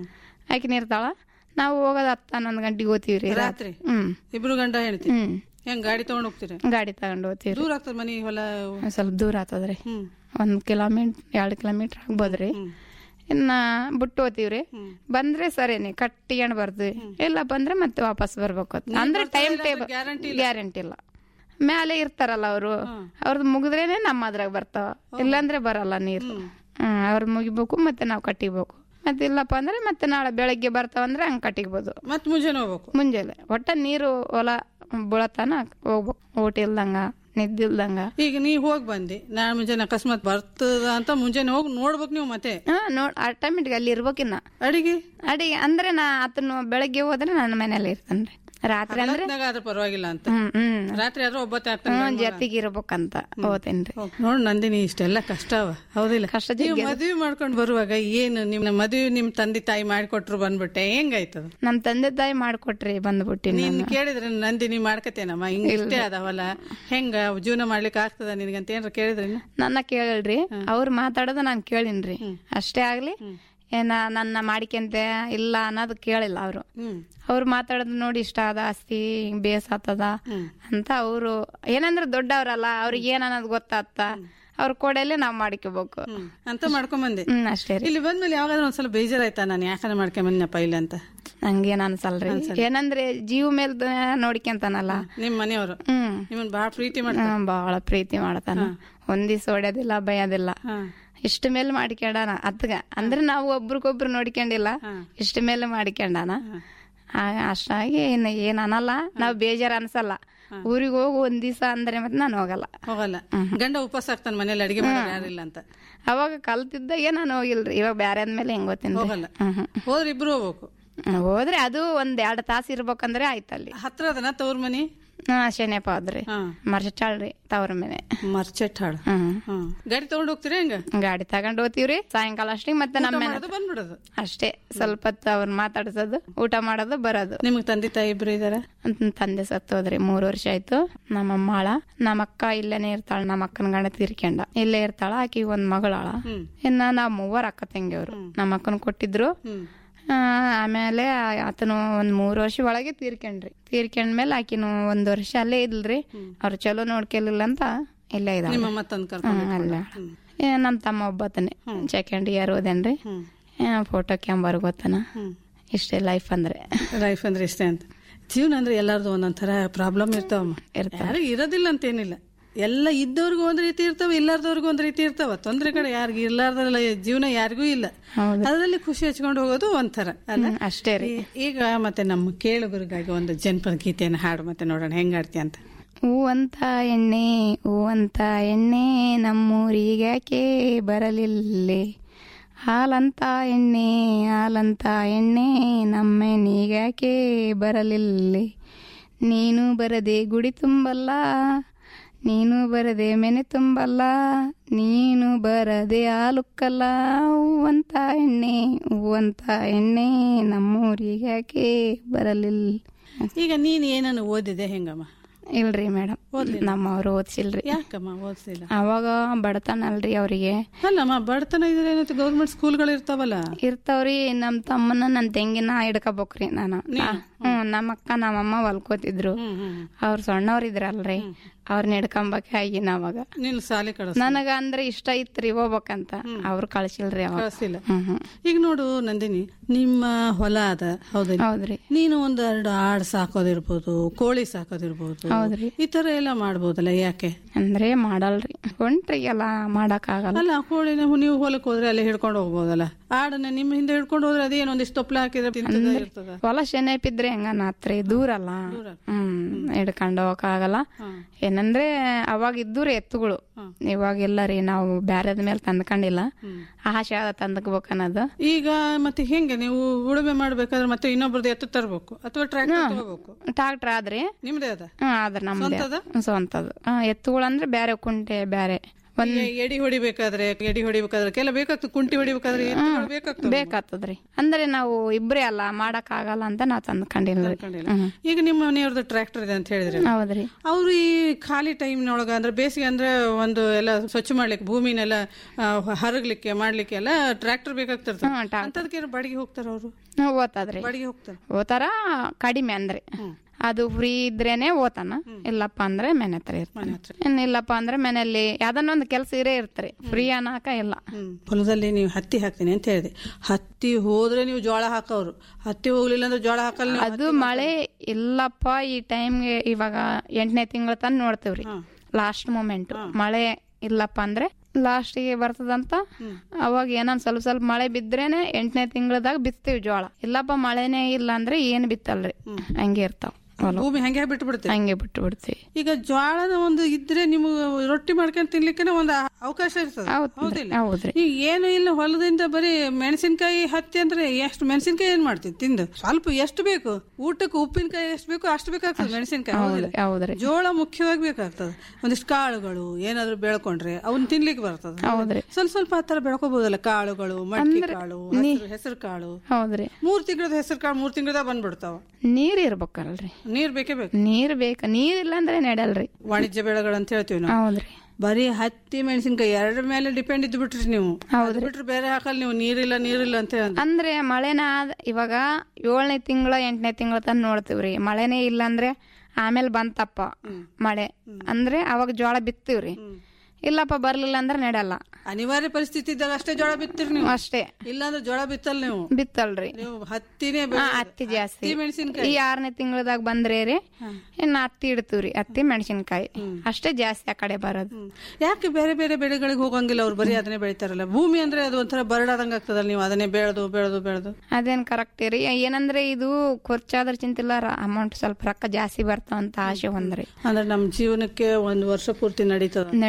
ಆಕಿನ ಇರ್ತಾಳ ನಾವು ಹೋಗೋದ್ ಹತ್ತ ಹನ್ನೊಂದು ಗಂಟೆಗೆ ಹೋಗ್ತೀವ್ರಿ ರಾತ್ರಿ ಹ್ಮ್ ಇಬ್ರು ಗಂಡ ಹೆಣ್ತಿ ಹ್ಮ್ ಹೆಂಗ್ ಗಾಡಿ ತಗೊಂಡ್ ಹೋಗ್ತೀರಿ ಗಾಡಿ ತಗೊಂಡು ಹೋಗ್ತೀವ್ರಿ ದೂರ ಆಗ್ತದ ಮನಿ ಹೊಲ ಒಂದ್ ಸ್ವಲ್ಪ ದೂರ ಆಗ್ತದ್ರಿ ಒಂದ್ ಕಿಲೋಮೀಟರ್ ಎರಡ್ ಕಿಲೋಮೀಟರ್ ಆಗ್ಬೋದ್ರಿ ಇನ್ನ ಬಿಟ್ಟು ಹೋಗ್ತೀವ್ರಿ ಬಂದ್ರೆ ಸರಿನಿ ಕಟ್ಟಿಗೆಂಡ್ ಬರ್ತೀವಿ ಇಲ್ಲ ಬಂದ್ರೆ ಮತ್ತೆ ವಾಪಸ್ ಬರ್ಬೇಕು ಅಂದ್ರೆ ಟೈಮ್ ಟೇಬಲ್ ಗ್ಯಾರಂಟಿ ಇಲ್ಲ ಮ್ಯಾಲೆ ಇರ್ತಾರಲ್ಲ ಅವರು ಅವ್ರದ್ದು ಮುಗಿದ್ರೇನೆ ನಮ್ಮ ಅದ್ರಾಗ ಬರ್ತಾವ ಇಲ್ಲಾಂದ್ರೆ ಬರಲ್ಲ ನೀರು ಹ್ಮ್ ಅವ್ರದ್ದು ಮುಗಿಬೇಕು ಮತ್ತೆ ನಾವು ಕಟ್ಟಿಬೇಕು ಮತ್ತೆ ಇಲ್ಲಪ್ಪ ಅಂದ್ರೆ ಮತ್ತೆ ನಾಳೆ ಬೆಳಗ್ಗೆ ಬರ್ತಾವಂದ್ರೆ ಹಂಗ್ ಕಟ್ಟಿಗ್ಬೋದು ಮತ್ ಮುಂಜಾನೆ ಹೋಗ್ಬೇಕು ಮುಂಜಾನೆ ಒಟ್ಟ ನೀರು ಹೊಲ ಬುಳತನ ಹೋಗ್ಬೇಕು ಊಟ ಇಲ್ದಂಗ ನಿದ್ದಿಲ್ದಂಗ ಈಗ ನೀ ಹೋಗ್ ಬಂದಿ ನಾಳೆ ಮುಂಜಾನೆ ಅಕಸ್ಮಾತ್ ಬರ್ತದ ಅಂತ ಮುಂಜಾನೆ ಹೋಗಿ ನೋಡ್ಬೇಕು ನೀವು ಮತ್ತೆ ಹಾ ನೋಡ್ ಆಟೋಮೆಟಿಕ್ ಅಲ್ಲಿ ಇರ್ಬೇಕಿನ್ನ ಅಡಿಗೆ ಅಡಿಗೆ ಅಂದ್ರೆ ನಾ ಆತನು ಬೆಳಗ್ಗೆ ಹೋದ್ರೆ ನನ್ನ ಮನೇಲಿ ಇರ್ತಾನ್ರಿ ರಾತ್ರಿ ಅಂದ್ರೆ ಹಗಲತ್ನಾಗ ಆದ್ರೆ ಪರವಾಗಿಲ್ಲ ಅಂತ ಹ್ಮ್ ಹ್ಮ್ ರಾತ್ರಿ ಆದ್ರೆ ಒಬ್ಬತ್ತೆ ಹ್ಮ್ ಜೊತೆಗೆ ಇರ್ಬೇಕಂತ ಹೋತೇನ್ರಿ ನೋಡ್ ನಂದಿನಿ ಇಷ್ಟೆಲ್ಲ ಕಷ್ಟ ಅವ ಹೌದಿಲ್ಲ ಕಷ್ಟ ನೀವು ಮದ್ವೆ ಮಾಡ್ಕೊಂಡ್ ಬರುವಾಗ ಏನು ನಿಮ್ ಮದ್ವೆ ನಿಮ್ ತಂದೆ ತಾಯಿ ಮಾಡ್ಕೊಟ್ರು ಬಂದ್ಬಿಟ್ಟೆ ಹೆಂಗಾಯ್ತದ ನಮ್ ತಂದೆ ತಾಯಿ ಮಾಡ್ಕೊಟ್ರಿ ಬಂದ್ಬಿಟ್ಟಿನಿ ನೀನ್ ನಾನು ಕೇಳಿದ್ರೆ ನಂದಿನಿ ಮಾಡ್ಕತೇನಮ್ಮ ಹಿಂಗ ಇಷ್ಟೇ ಅದಾವಲ್ಲ ಹೆಂಗ ಜೀವನ ಮಾಡ್ಲಿಕ್ಕೆ ಆಗ್ತದ ನಿನಗಂತ ಏನ್ರ ಕೇಳಿದ್ರಿ ನನ್ನ ಕೇಳಲ್ರಿ ಅವ್ರು ಮಾತಾಡೋದು ನಾನ್ ಕೇಳಿನ್ರಿ ಅಷ್ಟೇ ಆಗ್ಲಿ ಏನ ನನ್ನ ಮಾಡಿಕೆಂತೆ ಇಲ್ಲ ಅನ್ನೋದು ಕೇಳಿಲ್ಲ ಅವರು ಅವ್ರು ಮಾತಾಡೋದು ನೋಡಿ ಇಷ್ಟ ಆದ ಆಸ್ತಿ ಬೇಸ್ ಆತದ ಅಂತ ಅವರು ಏನಂದ್ರೆ ದೊಡ್ಡವ್ರಲ್ಲ ಅವ್ರಿಗೆ ಏನ್ ಅನ್ನೋದು ಗೊತ್ತಾಗ್ತ ಅವ್ರ ಕೊಡಲ್ಲೇ ನಾವ್ ಮಾಡ್ಕೋಬೇಕು ಅಂತ ಮಾಡ್ಕೊಂಬಂದೆ ಹ್ಮ್ ಅಷ್ಟೇ ರೀ ಇಲ್ಲಿ ಬಂದ್ಮೇಲೆ ಯಾವಾಗಾದ್ರೂ ಒಂದ್ಸಲ ಬೇಜಾರಾಯ್ತಾ ನಾನು ಯಾಕಂದ್ರೆ ಮಾಡ್ಕೊಂಬಂದಪ್ಪ ಇಲ್ಲ ಅಂತ ಹಂಗೇನ್ ಅನ್ಸಲ್ರಿ ಏನಂದ್ರೆ ಜೀವ ಮೇಲ್ ನೋಡ್ಕೊಂತಾನಲ್ಲ ನಿಮ್ ಮನೆಯವರು ಹ್ಮ್ ನಿಮ್ಮನ್ ಬಹಳ ಪ್ರೀತಿ ಮಾಡ್ತಾರೆ ಹ್ಮ್, ಬಹಳ ಪ್ರೀತಿ ಮಾಡ್ತಾನ ಒಂದಿವ್ಸ ಹೊಡ್ಯೋದಿಲ್ಲ ಬೈಯೋದಿಲ್ಲ ಇಷ್ಟ ಮೇಲೆ ಮಾಡ್ಕೊಂಡಾನ ಅತ್ಗ ಅಂದ್ರೆ ನಾವು ಒಬ್ರಿಗೊಬ್ರು ನೋಡ್ಕೊಂಡಿಲ್ಲ ಇಷ್ಟ ಮೇಲೆ ಮಾಡ್ಕೊಂಡಾನ ಆ, ಅಷ್ಟಾಗಿ ಇನ್ನು ಏನ್ ಅನ್ನಲ್ಲ ನಾವ್ ಬೇಜಾರ್ ಅನ್ಸಲ್ಲ ಊರಿಗೆ ಹೋಗು ಒಂದ್ ದಿವಸ ಅಂದ್ರೆ ಮತ್ತೆ ನಾನು ಹೋಗಲ್ಲ ಹೋಗಲ್ಲ ಗಂಡ ಉಪವಾಸ ಆಗ್ತಾನೆ ಮನೇಲಿ ಅಡಿಗೆ ಮಾಡೋರು ಯಾರಿಲ್ಲ ಅಂತ ಅವಾಗ ಕಲ್ತಿದ್ದಾಗ ನಾನು ಹೋಗಿಲ್ರಿ ಇವಾಗ ಬ್ಯಾರೆ ಅಂದ್ಮೇಲೆ ಹೆಂಗ್ ಗೊತ್ತೇನ್ರಿ ಹೋಗಲ್ಲ ಹ್ಮ್ ಹ್ಮ್. ಹೋದ್ರೆ ಇಬ್ರು ಹೋಗ್ಬೇಕು ಹ್ಮ್, ಹೋದ್ರೆ ಅದು ಒಂದ್ ಎರಡ್ ತಾಸ ಇರ್ಬೇಕಂದ್ರೆ ಆಯ್ತಲ್ಲಿ ಹತ್ರ ಅದನ ತವ್ರ ಮನಿ ಹಾ ಶೆನೆಪ ಅದ್ರಿ ಮರ್ಚಾಳ್ರಿ ತವ್ರ ಮೇಲೆ ಮರ್ಚೆಟ್ ಹಾಳು ಹ್ಮ್ ಗಾಡಿ ತಗೊಂಡ್ ಹೋಗ್ತೀರಾ ಹೆಂಗ ಗಾಡಿ ತಗೊಂಡ್ ಹೋಗ್ತೀವ್ರಿ ಸಾಯಂಕಾಲ ಅಷ್ಟಿಗೆ ಮತ್ತೆ ನಮ್ಮ ಮನೆ ಮಾಡೋದು ಬಂದ್ಬಿಡೋದು ಅಷ್ಟೇ ಸ್ವಲ್ಪ ಹೊತ್ತು ಅವ್ರ ಮಾತಾಡ್ಸೋದು ಊಟ ಮಾಡೋದು ಬರೋದು ನಿಮ್ಗೆ ತಂದೆ ತಾಯಿ ಇಬ್ರು ಇದಾರ ಅಂತ ತಂದೆ ಸತ್ತೋದ್ರಿ ಮೂರ್ ವರ್ಷ ಆಯ್ತು ನಮ್ಮ ಅಮ್ಮಾಳ ನಮ್ಮ ಅಕ್ಕ ಇಲ್ಲೇನೆ ಇರ್ತಾಳ ನಮ್ಮ ಅಕ್ಕನ ಗಂಡ ತೀರ್ಕೊಂಡ ಇಲ್ಲೇ ಇರ್ತಾಳ ಆಕಿ ಒಂದ್ ಮಗಳಾಳ ಇನ್ನ ನಾವ್ ಮೂವರ್ ಅಕ್ಕ ತಂಗಿಯವ್ರು ನಮ್ಮ ಅಕ್ಕನ ಕೊಟ್ಟಿದ್ರು ಆ, ಆಮೇಲೆ ಆತನು ಒಂದ್ ಮೂರ್ ವರ್ಷ ಒಳಗೆ ತೀರ್ಕೊಂಡ್ರಿ ತೀರ್ಕೊಂಡ್ಮೇಲೆ ಆಕಿನು ಒಂದ್ ವರ್ಷ ಅಲ್ಲೇ ಇದ್ಲ್ರಿ ಅವ್ರು ಚಲೋ ನೋಡ್ಕೊಲಿಲ್ಲ ಅಂತ ಇಲ್ಲೇ ಇದಾಳ ನಿಮ್ಮಮ್ಮ ತಂದ್ ಕರ್ಕೊಂಡ್ ಹ್ಮ್, ಅಲ್ಲ ಏ, ನಮ್ ತಮ್ಮ ಒಬ್ಬತನೆ ಸೆಕೆಂಡ್ ಇಯರ್ ಓದೇನ್ರಿ ಫೋಟೋ ಕ್ಯಾಂಬರ್ ಗೊತ್ತನ ಇಷ್ಟೇ ಲೈಫ್ ಅಂದ್ರೆ ಲೈಫ್ ಅಂದ್ರೆ ಇಷ್ಟೇ ಅಂತ ಜೀವನ ಅಂದ್ರೆ ಎಲ್ಲಾರ್ದು ಒಂದೊಂದ್ ತರ ಪ್ರಾಬ್ಲಮ್ ಇರ್ತಾವಮ್ಮ ಯಾರಿಗೂ ಇರೋದಿಲ್ಲ ಅಂತ ಏನಿಲ್ಲ ಎಲ್ಲ ಇದ್ದವ್ರಿಗೂ ಒಂದ್ ರೀತಿ ಇರ್ತಾವ ಇಲ್ಲಾರ್ದವ್ರಿಗೂ ಒಂದ್ ರೀತಿ ಇರ್ತಾವ ತೊಂದ್ರೆ ಕಡೆ ಯಾರಿಗೂ ಇರ್ಲಾರ್ದಲ್ಲ ಜೀವನ ಯಾರಿಗೂ ಇಲ್ಲ ಅದರಲ್ಲಿ ಖುಷಿ ಹಚ್ಕೊಂಡು ಹೋಗೋದು ಒಂಥರ ಅಲ್ಲ ಅಷ್ಟೇ ರೀ ಈ- ಈಗ ಮತ್ತೆ ನಮ್ಮ ಕೇಳುಗರಿಗಾಗಿ ಒಂದು ಜನಪದ ಗೀತೆಯನ್ನು ಹಾಡು ಮತ್ತೆ ನೋಡೋಣ ಹೆಂಗ್ ಆಡ್ತಿ ಅಂತ ಹೂವಂತ ಎಣ್ಣೆ ಹೂವಂತ ಎಣ್ಣೆ ನಮ್ಮೂರಿಗ್ಯಾಕೆ ಬರಲಿಲ್ಲೆ ಹಾಲಂತ ಎಣ್ಣೆ ಹಾಲಂತ ಎಣ್ಣೆ ನಮ್ಮೆನಿಗ್ಯಾಕೆ ಬರಲಿಲ್ಲೆ ನೀನು ಬರದೆ ಗುಡಿ ತುಂಬಲ್ಲ ನೀನು ಬರದೆ ಮೆನೆ ತುಂಬಲ್ಲ ನೀನು ಬರದೆ ಹಾಲುಕ್ಕಲ್ಲ ಹೂವಂತ ಎಣ್ಣೆ ಹೂವಂತ ಎಣ್ಣೆ ನಮ್ಮೂರಿಗ್ಯಾಕೆ ಬರಲಿಲ್ಲ ಈಗ ನೀನ್ ಏನನ್ನು ಓದಿದೆ ಹೆಂಗಮ್ಮ ಇಲ್ರಿ ಮೇಡಮ್ ನಮ್ಮವ್ರು ಓದ್ಸಿಲ್ರಿ ಯಾಕಮ್ಮ ಓದಿಸಿಲ್ಲ ಅವಾಗ ಬಡತನ ಅಲ್ರಿ ಅವ್ರಿಗೆ ಅಲ್ಲಮ್ಮ ಬಡತನ ಇದ್ರೆ ಏನಂತ ಗೌರ್ಮೆಂಟ್ ಸ್ಕೂಲ್ಗಳು ಇರ್ತಾವಲ್ಲ ಇರ್ತಾವ್ರಿ ನಮ್ ತಮ್ಮನ ನನ್ ತಂಗಿನ ಹಿಡ್ಕೋಬೇಕ್ರಿ ನಾನು ಹ್ಮ್ ನಮ್ಮ ಅಕ್ಕ ನಮ್ಮಮ್ಮ ಹೊಲ್ಕೋತಿದ್ರು ಅವ್ರ ಸಣ್ಣವ್ರ ಇದ್ರಲ್ರಿ ಅವ್ರನ್ನ ಹಿಡ್ಕೊಂಬಾಗಿ ಅವಾಗ ನೀನು ಸಾಲಿ ಕಳ ನನಗ ಅಂದ್ರೆ ಇಷ್ಟ ಇತ್ರಿ ಹೋಗ್ಬೇಕಂತ ಅವ್ರು ಕಳ್ಸಿಲ್ರಿ ಅವಾಗ ಕಳಿಸಿಲ್ಲ ಹ್ಮ್ ಹ್ಮ್ ಈಗ ನೋಡು ನಂದಿನಿ ನಿಮ್ಮ ಹೊಲ ಅದ ಹೌದಿಲ್ಲ ಹೌದ್ರಿ ನೀನು ಒಂದ್ ಎರಡು ಆಡ್ ಸಾಕೋದಿರ್ಬೋದು ಕೋಳಿ ಸಾಕೋದಿರ್ಬೋದು ಹೌದ್ರಿ ಈ ತರ ಎಲ್ಲ ಮಾಡ್ಬೋದಲ್ಲ ಯಾಕೆ ಅಂದ್ರೆ ಮಾಡಲ್ರಿ ಹೊಂಟ್ರಿ ಎಲ್ಲ ಮಾಡಕ್ ಆಗಲ್ಲ ಅಲ್ಲ ಕೋಳಿನ ನೀವು ಹೊಲಕ್ಕೆ ಹೋದ್ರೆ ಅಲ್ಲಿ ಹಿಡ್ಕೊಂಡು ಹೋಗ್ಬೋದಲ್ಲ ಆಡನ್ನ ನಿಮ್ಮ ಹಿಂದೆ ಹಿಡ್ಕೊಂಡು ಹೋದ್ರೆ ಅದೇನೋ ಒಂದಿಷ್ಟು ತೊಪ್ಲ ಹಾಕಿದ್ರೆ ತಿಂತದ ಇರ್ತದ ಹೊಲ ಶೆನೆಪಿದ್ರೆ ಹೆಂಗ ನಾತ್ರಿ ದೂರ ಅಲ್ಲ ಹ್ಮ್ ಹಿಡ್ಕೊಂಡು ಹೋಗಕ್ ಆಗಲ್ಲ ಏನಂದ್ರೆ ಅವಾಗ ಇದ್ದೂರಿ ಎತ್ತುಗಳು ಇವಾಗೆಲ್ಲ ರೀ ನಾವು ಬ್ಯಾರದ ಮೇಲೆ ತಂದ್ಕೊಂಡಿಲ್ಲ ಆಶೆ ಆದ ತಂದಕ್ಬೇಕು ಅನ್ನೋದು ಈಗ ಮತ್ತೆ ಹೆಂಗೆ ನೀವು ಉಳುಮೆ ಮಾಡ್ಬೇಕಾದ್ರೆ ಮತ್ತೆ ಇನ್ನೊಬ್ರದ್ದು ಎತ್ತು ತರಬೇಕು ಅಥವಾ ಟ್ರ್ಯಾಕ್ಟರ್ ತಗೋಬೇಕು ಟ್ರಾಕ್ಟರ್ ಆದ್ರಿ ನಿಮ್ದೇ ಅದ ಹ್ಮ್ ಅದ್ರ ನಮ್ದೇ ಸ್ವಂತದ? ಸ್ವಂತದ ಎತ್ತುಗಳು ಅಂದ್ರೆ ಬೇರೆ ಕುಂಟೆ ಬೇರೆ ಒಂದ್ ಈಗ ಎಡಿ ಹೊಡಿಬೇಕಾದ್ರೆ ಎಡಿ ಹೊಡಿಬೇಕಾದ್ರೆ ಕೆಲ ಬೇಕಾಗ್ತದೆ ಕುಂಟಿ ಹೊಡಿಬೇಕಾದ್ರೆ ಎತ್ತುಗಳು ಬೇಕಾಗ್ತದೆ ಬೇಕಾಗ್ತದ್ರಿ ಅಂದ್ರೆ ನಾವು ಇಬ್ರೇ ಅಲ್ಲ ಮಾಡಕ್ ಆಗಲ್ಲ ಅಂತ ನಾವ್ ತಂದ್ಕೊಂಡಿಲ್ರಿ ಹ್ಮ್. ಈಗ ನಿಮ್ಮ ಮನೆಯವ್ರದ್ದು ಟ್ರ್ಯಾಕ್ಟರ್ ಇದೆ ಅಂತ ಹೇಳಿದ್ರೆ ಹೌದ್ರಿ ಅವ್ರು ಈ ಖಾಲಿ ಟೈಮ್ನೊಳಗ ಅಂದ್ರೆ ಬೇಸಿಗೆ ಅಂದ್ರೆ ಒಂದು ಎಲ್ಲ ಸ್ವಚ್ಛ ಮಾಡ್ಲಿಕ್ಕೆ ಭೂಮಿನೆಲ್ಲ ಆ, ಹರಗ್ಲಿಕ್ಕೆ ಮಾಡ್ಲಿಕ್ಕೆ ಎಲ್ಲ ಟ್ರ್ಯಾಕ್ಟರ್ ಬೇಕಾಗ್ತಿರ್ತದೆ ಅಂತದಕ್ಕೆ ಬಾಡಿಗೆ ಹೋಗ್ತಾರ ಅವರು ಹ್ಮ್, ಓದ್ತದ್ರಿ ಬಾಡಿಗೆ ಹೋಗ್ತಾರೆ ಓತಾರ ಕಡಿಮೆ ಅಂದ್ರೆ ಅದು ಫ್ರೀ ಇದ್ರೇನೆ ಓತಾನ ಇಲ್ಲಪ್ಪ ಅಂದ್ರೆ ಮನೆ ಹತ್ರ ಇರ್ತಾನೆ ಇನ್ ಇಲ್ಲಪ್ಪ ಅಂದ್ರೆ ಮನೆಯಲ್ಲಿ ಯಾವ್ದನ್ನೊಂದು ಕೆಲಸ ಇರೇ ಇರ್ತಾರೆ ಫ್ರೀ ಅನ್ನಕ ಇಲ್ಲ ಹೊಲದಲ್ಲಿ ನೀವು ಹತ್ತಿ ಹಾಕ್ತೀನಿ ಅಂತ ಹೇಳಿದೆ ಹತ್ತಿ ಹೋದ್ರೆ ನೀವು ಜೋಳ ಹಾಕೋರು ಹತ್ತಿ ಹೋಗ್ಲಿಲ್ಲ ಅಂದ್ರೆ ಜೋಳ ಹಾಕಲ್ಲ ನೀವು. ಅದು ಮಳೆ ಇಲ್ಲಪ್ಪ ಈ ಟೈಮ್ಗೆ ಇವಾಗ ಎಂಟನೇ ತಿಂಗಳ ತನಕ ನೋಡ್ತೀವ್ರಿ ಲಾಸ್ಟ್ ಮೂಮೆಂಟ್ ಮಳೆ ಇಲ್ಲಪ್ಪ ಅಂದ್ರೆ ಲಾಸ್ಟಿಗೆ ಬರ್ತದಂತ ಅವಾಗ ಏನನ್ ಸ್ವಲ್ಪ ಸ್ವಲ್ಪ ಮಳೆ ಬಿದ್ರೇನೆ ಎಂಟನೇ ತಿಂಗಳದಾಗ ಬಿತ್ತೀವಿ ಜೋಳ ಇಲ್ಲಪ್ಪ ಮಳೆನೇ ಇಲ್ಲ ಅಂದ್ರೆ ಏನ್ ಬಿತ್ತಲ್ರಿ ಹಂಗೆ ಇರ್ತಾವ ಹೊಲ ಭೂಮಿ ಹಂಗೆ ಬಿಟ್ಟು ಬಿಡುತ್ತೆ ಹಂಗೆ ಬಿಟ್ಟು ಬಿಡ್ತೀವಿ ಈಗ ಜ್ವಾಳದ ಒಂದು ಇದ್ರೆ ನಿಮ್ಗೆ ರೊಟ್ಟಿ ಮಾಡ್ಕೊಂಡು ತಿನ್ಲಿಕ್ಕೆ ಒಂದು ಅವಕಾಶ ಇರ್ತದೆ ಹೌದಿಲ್ಲ ಹೌದ್ರಿ ಈಗ ಏನು ಇಲ್ಲ ಹೊಲದಿಂದ ಬರೀ ಮೆಣಸಿನಕಾಯಿ ಹತ್ತಿ ಅಂದ್ರೆ ಎಷ್ಟು ಮೆಣಸಿನಕಾಯಿ ಏನ್ ಮಾಡ್ತೀವಿ ತಿಂದು ಸ್ವಲ್ಪ ಎಷ್ಟು ಬೇಕು ಊಟಕ್ಕೆ ಉಪ್ಪಿನಕಾಯಿ ಎಷ್ಟು ಬೇಕು ಅಷ್ಟು ಬೇಕಾಗ್ತದೆ ಮೆಣಸಿನಕಾಯಿ ಹೌದಿಲ್ಲ ಹೌದ್ರಿ ಜೋಳ ಮುಖ್ಯವಾಗಿ ಬೇಕಾಗ್ತದೆ ಒಂದಿಷ್ಟು ಕಾಳುಗಳು ಏನಾದ್ರು ಬೆಳ್ಕೊಂಡ್ರೆ ಅವನ್ನ ತಿನ್ಲಿಕ್ಕೆ ಬರ್ತದೆ ಹೌದ್ರಿ. ಸ್ವಲ್ಪ ಸ್ವಲ್ಪ ಆ ತರ ಬೆಳ್ಕೋಬಹುದಲ್ಲ ಕಾಳುಗಳು ಮಡಿಕೆ ಕಾಳು ಹೆಸರು ಕಾಳು ಹೌದ್ರಿ ಮೂರ್ ತಿಂಗಳದ ಹೆಸರು ಕಾಳು ಮೂರ್ ತಿಂಗಳದ ಬಂದ್ಬಿಡ್ತಾವ ನೀರ್ ಇರ್ಬೇಕಲ್ರಿ ನೀರ್ ಬೇಕೇ ಬೇಕು ನೀರ್ ಬೇಕ ನೀರ್ ಇಲ್ಲ ಅಂದ್ರೆ ನಡೆಯಲ್ರಿ ವಾಣಿಜ್ಯ ಬೆಳೆಗಳು ಅಂತ ಹೇಳ್ತೀವಿ ನಾವು ಹೌದ್ರಿ ಬರೀ ಹತ್ತಿ ಮೆಣಸಿನಕಾಯಿ ಎರಡರ ಮೇಲೆ ಡಿಪೆಂಡ್ ಇದ್ದು ಬಿಟ್ರಿ ನೀವು ಅದು ಬಿಟ್ರೆ ಬೇರೆ ಹಾಕಲ್ಲ ನೀವು ನೀರಿಲ್ಲ ನೀರಿಲ್ಲ ಅಂತ ಹೇಳಿ ಅಂದ್ರೆ ಮಳೆನ ಆದ್- ಇವಾಗ ಏಳನೇ ತಿಂಗಳ ಎಂಟನೇ ತಿಂಗಳ ತನಕ ನೋಡ್ತೀವ್ರಿ ಮಳೆನೇ ಇಲ್ಲ ಅಂದ್ರೆ ಆಮೇಲೆ ಬಂತಪ್ಪ ಮಳೆ ಅಂದ್ರೆ ಅವಾಗ ಜೋಳ ಬಿತ್ತೀವ್ರಿ ಇಲ್ಲಪ್ಪ ಬರ್ಲಿಲ್ಲ ಅಂದ್ರೆ ನಡೆಯಲ್ಲ ಅನಿವಾರ್ಯ ಪರಿಸ್ಥಿತಿ ಇದ್ದಾಗ ಅಷ್ಟೇ ಜೋಳ ಬಿತ್ತೀರಿ ನೀವು ಅಷ್ಟೇ ಇಲ್ಲಾಂದ್ರೆ ಜೋಳ ಬಿತ್ತಲ್ಲ ನೀವು ಬಿತ್ತಲ್ರಿ ನೀವು ಹತ್ತಿನೇ ಹಾ, ಬೆಳೆಯೋದು. ಹತ್ತಿ ಜಾಸ್ತಿ ಹತ್ತಿ ಮೆಣಸಿನಕಾಯಿ ಈ ಆರನೇ ತಿಂಗಳದಾಗ ಬಂದ್ರೆ ರೀ ಇನ್ನು ಹತ್ತಿ ಇಡ್ತೀವ್ರಿ ಹತ್ತಿ ಮೆಣಸಿನ್ಕಾಯಿ ಅಷ್ಟೇ ಜಾಸ್ತಿ ಆ ಕಡೆ ಬರೋದು ಯಾಕೆ ಬೇರೆ ಬೇರೆ ಬೆಳೆಗಳಿಗೆ ಹೋಗಂಗಿಲ್ಲ ಅವ್ರು ಬರೀ ಅದನ್ನೇ ಬೆಳಿತಾರಲ್ಲ ಭೂಮಿ ಅಂದ್ರೆ ಅದು ಒಂಥರ ಬರಡಾದಂಗ ಆಗ್ತದಲ್ಲ ನೀವು ಅದನ್ನೇ ಬೆಳೆದು ಬೆಳೆದು ಬೆಳೆದು ಅದೇನ್ ಕರೆಕ್ಟ್ ರೀ ಏನಂದ್ರೆ ಇದು ಖರ್ಚಾದ್ರ ಚಿಂತಿಲ್ಲ ಅಮೌಂಟ್ ಸ್ವಲ್ಪ ರೊಕ್ಕ ಜಾಸ್ತಿ ಬರ್ತಾವ ಅಂತ ಆಸೆ ಒಂದ್ರಿ ಅಂದ್ರೆ ನಮ್ ಜೀವನಕ್ಕೆ ಒಂದ್ ವರ್ಷ ಪೂರ್ತಿ ನಡೀತದ ನಡೀತದ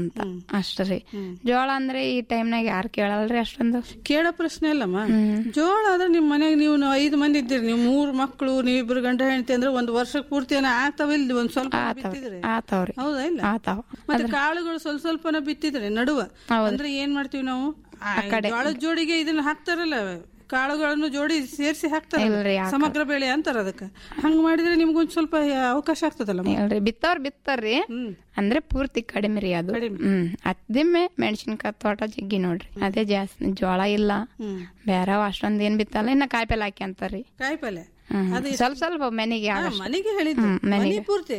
ಅಂತ ಅಷ್ಟ್ರಿ ಜೋಳ ಅಂದ್ರೆ ಈ ಟೈಮ್ನಾಗ ಯಾರು ಕೇಳಲ್ರಿ ಅಷ್ಟೊಂದು ಕೇಳೋ ಪ್ರಶ್ನೆ ಅಲ್ಲಮ್ಮ ಜೋಳ ಆದ್ರೆ ನಿಮ್ ಮನೆಗೆ ನೀವು ನ- ಐದು ಮಂದಿ ಇದ್ದೀರಿ ನೀವು ಮೂರು ಮಕ್ಕಳು ನೀವಿಬ್ರು ಗಂಡ ಹೆಂಡತಿ ಅಂದ್ರೆ ಒಂದ್ ವರ್ಷಕ್ಕೆ ಪೂರ್ತಿ ಏನೋ ಆಗ್ತಾವ ಇಲ್ಲಿ ಒಂದ್ ಸ್ವಲ್ಪ ಬಿತ್ತಿದ್ರೆ ಆತಾವ್ರಿ ಹೌದಾ ಇಲ್ಲ ಆತಾವ ಮತ್ತೆ ಕಾಳುಗಳು ಸ್ವಲ್ಪ ಸ್ವಲ್ಪನ ಬಿತ್ತಿದ್ರೆ ನಡುವ ಅಂದ್ರೆ ಏನ್ ಮಾಡ್ತೀವಿ ನಾವು ಆ, ಜೋಳದ ಜೋಡಿಗೆ ಇದನ್ನ ಹಾಕ್ತಾರಲ್ಲ ಕಾಳುಗಳನ್ನು ಜೋಡಿ ಸೇರಿಸಿ ಹಾಕ್ತಾರ ಇಲ್ರಿ, ಹಾಕಲ್ಲ. ಸಮಗ್ರ ಬೆಳೆ ಅಂತಾರ ಅದಕ್ಕ ಹಂಗ ಮಾಡಿದ್ರೆ ನಿಮ್ಗೊಂದ್ ಸ್ವಲ್ಪ ಅವಕಾಶ ಆಗ್ತದಲ್ಲ ಇಲ್ರಿ ಬಿತ್ತವ್ರ ಬಿತ್ತಾರ್ರಿ ಅಂದ್ರೆ ಪೂರ್ತಿ ಕಡಿಮೆ ರೀ ಅದು ಹ್ಮ್ ಅದಿಮ್ಮೆ ಮೆಣಸಿನ್ಕಾಯಿ ತೋಟ ಜಗ್ಗಿ ನೋಡ್ರಿ ಅದೇ ಜಾಸ್ತಿ ಜೋಳ ಇಲ್ಲ ಬೇರೆ ಅಷ್ಟೊಂದ್ ಏನ್ ಬಿತ್ತಲ್ಲ ಇನ್ನ ಕಾಯಿಪಲ್ಲೆ ಹಾಕಿ ಅಂತಾರ್ರಿ ಕಾಯಿಪಲ್ಲೆ ಹ್ಮ್. ಸ್ವಲ್ಪ ಸ್ವಲ್ಪ ಮನೆಗೆ ಹಾ, ಆಗಷ್ಟು. ಮನೆಗೆ ಹೇಳಿದ್ದು ಹ್ಮ್, ಮನಿ ಮನೆಗೆ. ಪೂರ್ತಿ